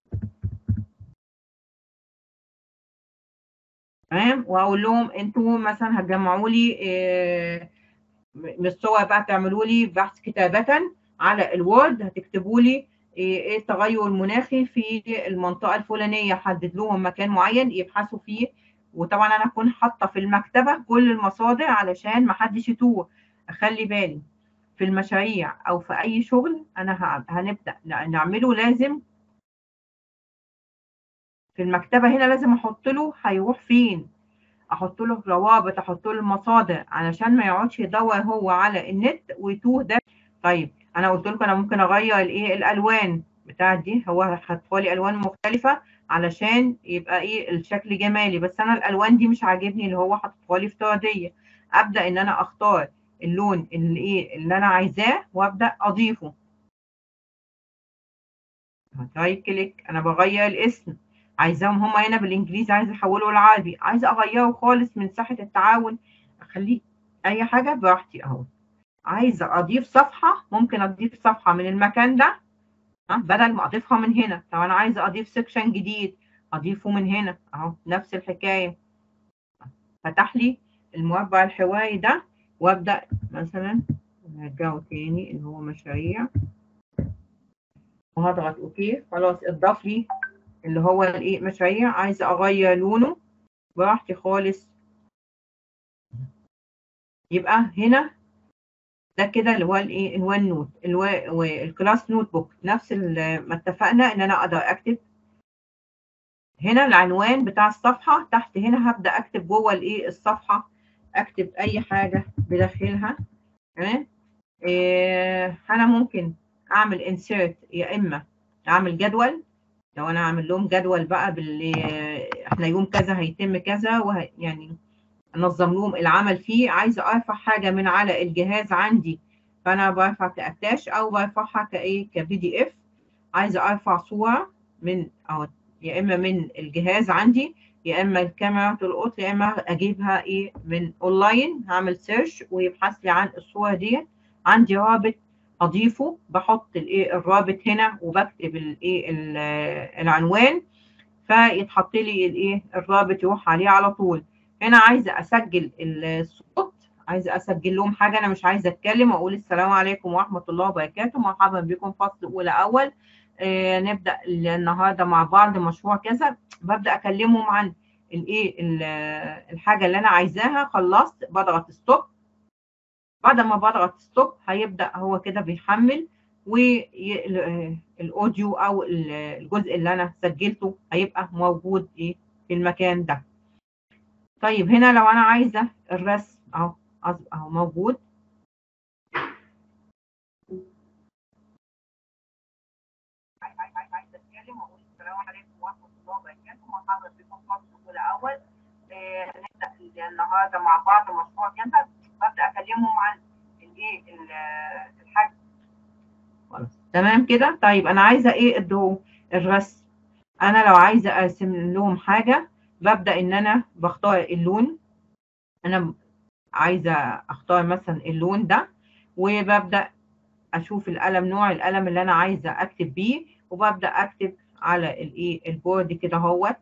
تمام واقول لهم انتوا مثلا هتجمعوا لي إيه من الصور بقى تعملوا لي بحث كتابه على الوورد هتكتبوا لي ايه التغير المناخي في المنطقه الفلانيه حدد لهم مكان معين يبحثوا فيه وطبعا انا اكون حاطه في المكتبه كل المصادر علشان ما حدش يتوه اخلي بالي في المشاريع او في اي شغل انا هنبدا نعمله لازم في المكتبه هنا لازم احط له هيروح فين احط له روابط احط له المصادر علشان ما يقعدش يدور هو على النت ويتوه ده طيب انا قلت لكم انا ممكن اغير الايه الالوان بتاعت دي هو حاطه لي الوان مختلفه علشان يبقى ايه الشكل جمالي بس انا الالوان دي مش عاجبني اللي هو حاطه لي افتراضيه ابدا ان انا اختار اللون اللي ايه اللي انا عايزاه وابدا اضيفه رايت كليك انا بغير الاسم عايزاهم هما هنا بالانجليزي عايزه احوله للعربي عايزه اغيره خالص من ساحه التعاون اخليه اي حاجه براحتي اهو عايزه اضيف صفحه ممكن اضيف صفحه من المكان ده ها بدل ما اضيفها من هنا طب انا عايزه اضيف سيكشن جديد اضيفه من هنا اهو نفس الحكايه فتح لي المربع الحواري ده وابدا مثلا نرجعه تاني اللي هو مشاريع وهضغط اوكي خلاص اضاف لي اللي هو الايه مشاريع عايزه اغير لونه براحتي خالص يبقى هنا ده كده اللي هو الايه اللي هو النوت اللي هو الكلاس نوت بوك نفس ما اتفقنا ان انا اقدر اكتب هنا العنوان بتاع الصفحه تحت هنا هبدا اكتب جوه الايه الصفحه اكتب اي حاجه بداخلها تمام إيه انا ممكن اعمل انسيرت يا اما اعمل جدول لو انا اعمل لهم جدول بقى باللي احنا يوم كذا هيتم كذا وه... يعني انظم لهم العمل فيه عايزه ارفع حاجه من على الجهاز عندي فانا برفع كاتاش او برفعها كايه كبي دي اف عايزه ارفع صوره من او يا اما من الجهاز عندي يا اما الكاميرا تلقط يا اما اجيبها ايه من اونلاين هعمل سيرش ويبحث لي عن الصوره دي عندي رابط اضيفه بحط الايه الرابط هنا وبكتب الايه العنوان فيتحط لي الايه الرابط يروح عليه على طول هنا عايزه اسجل الصوت عايزه اسجل لهم حاجه انا مش عايزه اتكلم واقول السلام عليكم ورحمه الله وبركاته مرحبا بكم فصل اولى اول آه نبدا النهارده مع بعض مشروع كذا ببدا اكلمهم عن الايه الحاجه اللي انا عايزاها خلصت بضغط ستوب بعد ما بضغط ستوب هيبدا هو كده بيحمل والاوديو او الجزء اللي انا سجلته هيبقى موجود ايه في المكان ده طيب هنا لو انا عايزه الرسم اهو اهو موجود عايزه اتكلم واقول السلام عليكم ورحمه الله وبركاته مرحبا بكم فصل الاول نبدا النهارده مع بعض مشروع كذا ببدا اكلمهم عن الايه الحجم خلاص تمام كده طيب انا عايزه ايه الضوء الرسم انا لو عايزه ارسم لهم حاجه ببدا ان انا بختار اللون انا عايزه اختار مثلا اللون ده وببدا اشوف القلم نوع القلم اللي انا عايزه اكتب بيه وببدا اكتب على الايه البورد كده اهوت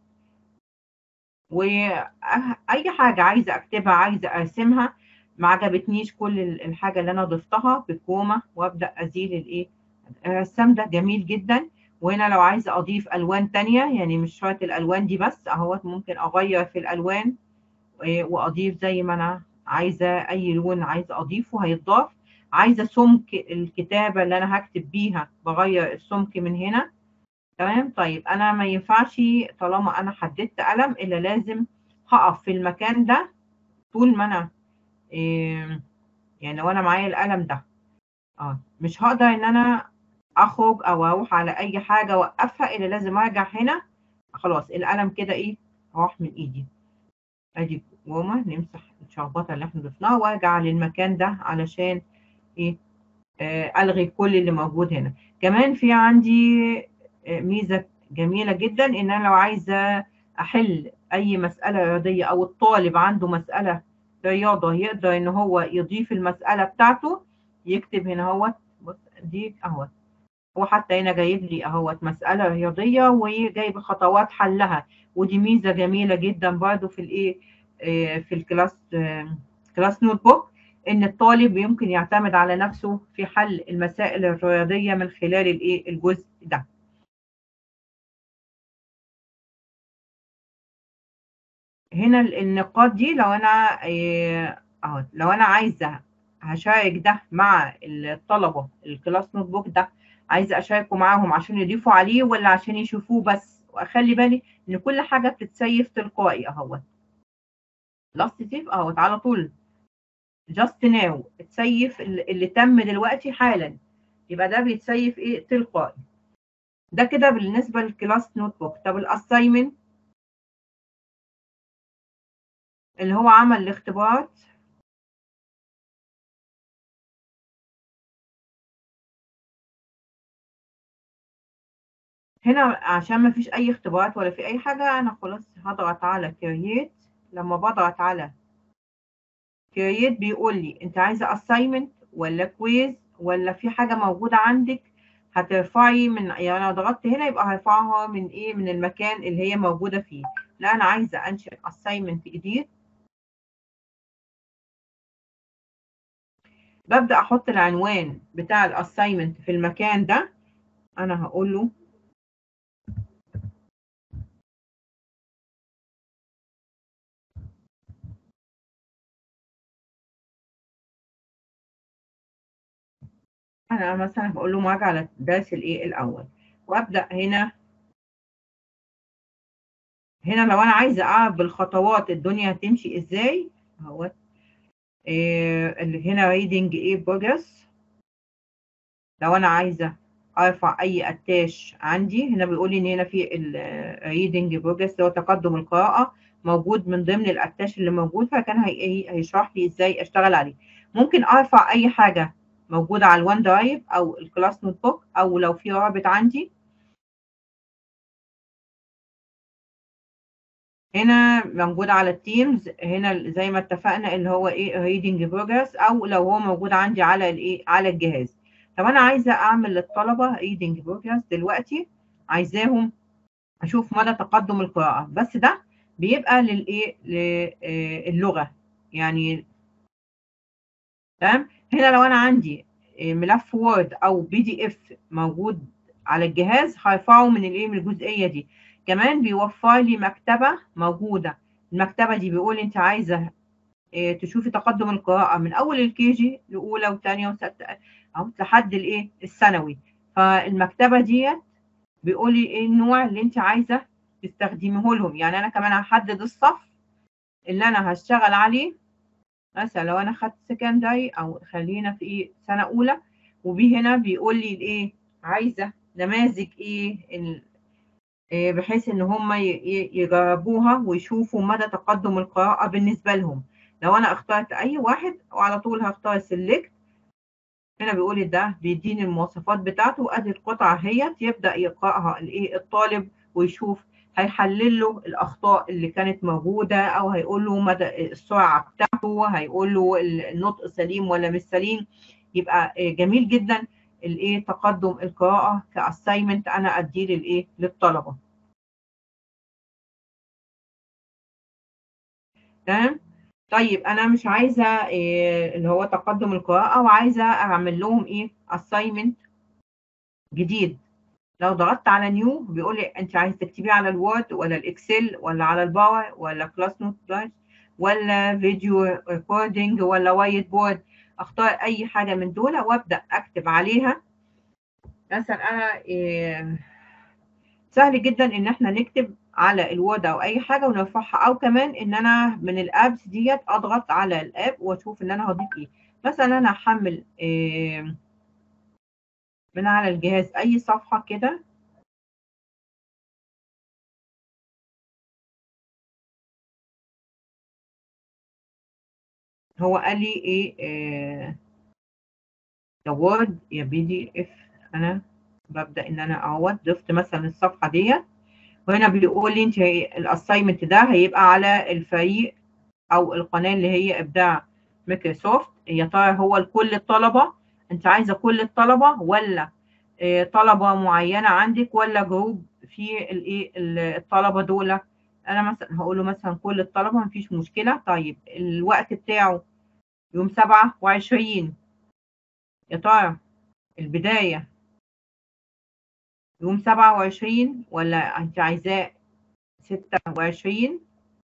واي حاجه عايزه اكتبها عايزه ارسمها ما عجبتنيش كل الحاجه اللي انا ضفتها بالكومه وابدا ازيل الايه الرسام ده جميل جدا وهنا لو عايزه اضيف الوان تانية يعني مش شرط الالوان دي بس اهوت ممكن اغير في الالوان واضيف زي ما انا عايزه اي لون عايزه اضيفه هيتضاف عايزه سمك الكتابه اللي انا هكتب بيها بغير السمك من هنا تمام طيب انا ما ينفعش طالما انا حددت قلم الا لازم هقف في المكان ده طول ما انا إيه يعني لو انا معايا القلم ده اه مش هقدر ان انا اخرج او اروح على اي حاجه اوقفها الا لازم ارجع هنا خلاص القلم كده ايه راح من ايدي ادي جوما نمسح الشخبطه اللي احنا ضفناها وارجع للمكان ده علشان ايه آه الغي كل اللي موجود هنا كمان في عندي آه ميزه جميله جدا ان انا لو عايزه احل اي مساله رياضيه او الطالب عنده مساله رياضه يقدر ان هو يضيف المساله بتاعته يكتب هنا اهوت بص دي اهوت هو حتى هنا جايب لي اهوت مساله رياضيه وجايب خطوات حلها ودي ميزه جميله جدا برضو في الايه في الكلاس كلاس نوت بوك ان الطالب يمكن يعتمد على نفسه في حل المسائل الرياضيه من خلال الايه الجزء ده هنا النقاط دي لو انا اهو لو انا عايزه هشارك ده مع الطلبه الكلاس نوت بوك ده عايزه اشاركه معاهم عشان يضيفوا عليه ولا عشان يشوفوه بس واخلي بالي ان كل حاجه بتتسيف تلقائي اهوت لاست سيف اهوت على طول جاست ناو اتسيف اللي تم دلوقتي حالا يبقى ده بيتسيف ايه تلقائي ده كده بالنسبه للكلاس نوت بوك طب الاساينمنت اللي هو عمل الاختبارات هنا عشان ما فيش اي اختبارات ولا في اي حاجة انا خلاص هضغط على كرييت لما بضغط على كرييت بيقول لي انت عايزة assignment ولا كويز ولا في حاجة موجودة عندك هترفعي من يعني انا ضغطت هنا يبقى هرفعها من ايه من المكان اللي هي موجودة فيه لا انا عايزة انشئ assignment جديد ببدأ احط العنوان بتاع الاساينمنت في المكان ده انا هقول له انا مثلا بقول له مراجعه على الدرس الايه الاول وابدا هنا هنا لو انا عايزه اعرف بالخطوات الدنيا هتمشي ازاي اهوت إيه اللي هنا ريدنج ايه بروجرس لو انا عايزه ارفع اي اتاش عندي هنا بيقول لي ان هنا في الريدنج بروجرس اللي هو تقدم القراءه موجود من ضمن الاتاش اللي موجود فكان هي هيشرح لي ازاي اشتغل عليه ممكن ارفع اي حاجه موجوده على الوان درايف او الكلاس نوت بوك او لو في رابط عندي هنا موجود على التيمز هنا زي ما اتفقنا اللي هو ايه ريدنج بروجرس او لو هو موجود عندي على الايه على الجهاز طب انا عايزه اعمل للطلبه ريدنج بروجرس دلوقتي عايزاهم اشوف مدى تقدم القراءه بس ده بيبقى للايه للغه يعني تمام هنا لو انا عندي ملف وورد او بي دي اف موجود على الجهاز هرفعه من الايه من الجزئيه دي كمان بيوفر لي مكتبه موجوده المكتبه دي بيقول انت عايزه تشوفي تقدم القراءه من اول الكي جي لاولى وثانيه وسته او لحد الايه الثانوي فالمكتبه ديت بيقول لي ايه النوع اللي انت عايزه تستخدميه لهم يعني انا كمان هحدد الصف اللي انا هشتغل عليه مثلا لو انا خدت سكندري او خلينا في ايه سنه اولى وبي هنا بيقول لي الايه عايزه نماذج ايه إيه بحيث ان هم يجربوها ويشوفوا مدى تقدم القراءه بالنسبه لهم لو انا اخترت اي واحد وعلى طول هختار سيلكت هنا بيقول لي ده بيديني المواصفات بتاعته وادي القطعه اهيت يبدا يقراها الايه الطالب ويشوف هيحلل له الاخطاء اللي كانت موجوده او هيقول له مدى السرعه بتاعته هيقول له النطق سليم ولا مش سليم يبقى جميل جدا الايه تقدم القراءه كاساينمنت انا اديه للايه للطلبه تمام طيب انا مش عايزه إيه اللي هو تقدم القراءه وعايزه اعمل لهم ايه اساينمنت جديد لو ضغطت على نيو بيقول لي انت عايز تكتبيه على الوورد ولا الاكسل ولا على الباور ولا كلاس نوت ولا فيديو ريكوردنج ولا وايت بورد اختار اي حاجه من دول وابدا اكتب عليها مثلا انا إيه سهل جدا ان احنا نكتب على الوورد او اي حاجه ونرفعها او كمان ان انا من الابس ديت اضغط على الاب واشوف ان انا هضيف ايه مثلا انا هحمل إيه من على الجهاز اي صفحه كده هو قال لي ايه, إيه يا وورد يا بي دي اف انا ببدا ان انا اعوض ضفت مثلا الصفحه ديت وهنا بيقول لي انت الاساينمنت ده هيبقى على الفريق او القناه اللي هي ابداع مايكروسوفت يا ترى هو لكل الطلبه انت عايزه كل الطلبه ولا اه طلبه معينه عندك ولا جروب في الايه الطلبه دول انا مثلا هقول له مثلا كل الطلبه مفيش مشكله طيب الوقت بتاعه يوم 27 يا ترى البدايه يوم سبعة وعشرين ولا انت عايزاه ستة وعشرين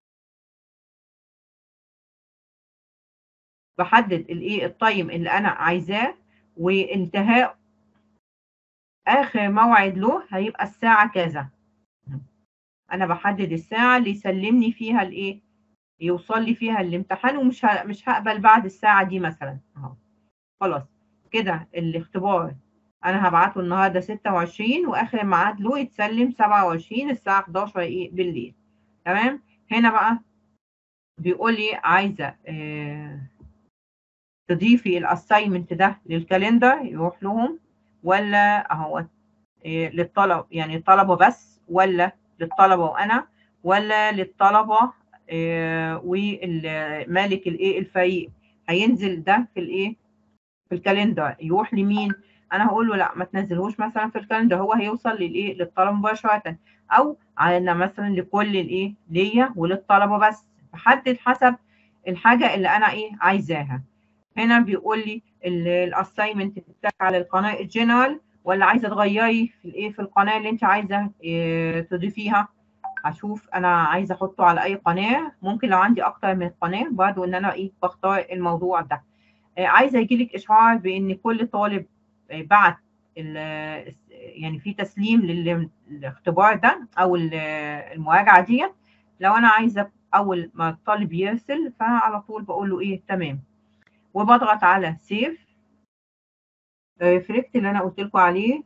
بحدد الايه التايم اللي انا عايزاه وانتهاء اخر موعد له هيبقى الساعة كذا انا بحدد الساعة اللي يسلمني فيها الايه يوصل لي فيها الامتحان ومش مش هقبل بعد الساعة دي مثلا اهو خلاص كده الاختبار انا هبعته النهارده 26 واخر ميعاد له يتسلم 27 الساعه 11 ايه بالليل تمام هنا بقى بيقول لي عايزه آه تضيفي الاساينمنت ده للكالندر يروح لهم ولا اهو آه للطلب يعني الطلبه بس ولا للطلبه وانا ولا للطلبه آه ومالك الايه الفريق هينزل ده في الايه في الكالندر يروح لمين انا هقول له لا ما تنزلهوش مثلا في الكالندر هو هيوصل للايه للطلبه مباشره او على مثلا لكل الايه ليا وللطلبه بس بحدد حسب الحاجه اللي انا ايه عايزاها هنا بيقول لي الاساينمنت بتاعك على القناه الجنرال ولا عايزه تغيري في الايه في القناه اللي انت عايزه إيه تضيفيها هشوف انا عايزه احطه على اي قناه ممكن لو عندي اكتر من قناه برضه ان انا ايه بختار الموضوع ده إيه عايزه يجيلك اشعار بان كل طالب بعت يعني في تسليم للاختبار ده او المراجعه ديت لو انا عايزه اول ما الطالب يرسل فعلى طول بقول له ايه تمام وبضغط على سيف ريفلكت اللي انا قلت لكم عليه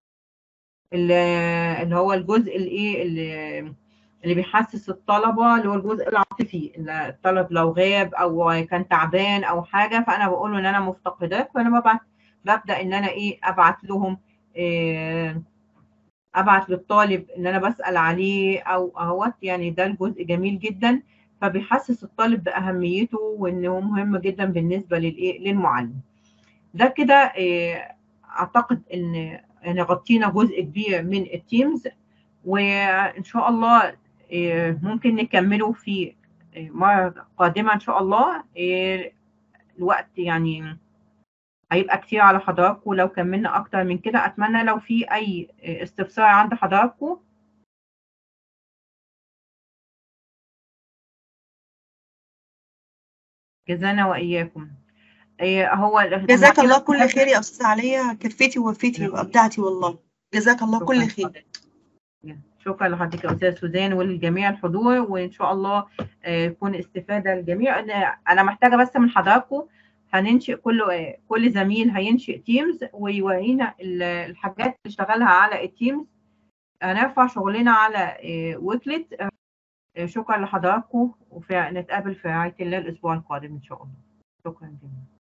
اللي هو الجزء الايه اللي, اللي بيحسس الطلبه اللي هو الجزء العاطفي الطالب لو غاب او كان تعبان او حاجه فانا بقول له ان انا مفتقداك فانا ببعت ببدا ان انا ايه ابعت لهم إيه ابعت للطالب ان انا بسال عليه او اهوت يعني ده الجزء جميل جدا فبيحسس الطالب باهميته وانه مهم جدا بالنسبه للايه للمعلم ده كده إيه اعتقد ان يعني غطينا جزء كبير من التيمز وإن شاء الله آه، ممكن نكمله في آه، مرة قادمة إن شاء الله آه، الوقت يعني هيبقى كتير على حضراتكم لو كملنا أكتر من كده أتمنى لو في أي استفسار عند حضراتكم جزانا وإياكم إيه هو جزاك الله كل خير يا أستاذة عليا كفيتي ووفيتي وأبدعتي والله جزاك الله كل خير شكرا لحضرتك يا استاذ سوزان ولجميع الحضور وان شاء الله آه، يكون استفاده للجميع أنا- انا محتاجه بس من حضراتكم هننشئ كل آه، كل زميل هينشئ تيمز ويورينا ال- الحاجات اللي اشتغلها على التيمز هنرفع شغلنا على ويكلت شكرا لحضراتكم ونتقابل في رعايه الله الاسبوع القادم ان شاء الله شكرا جدا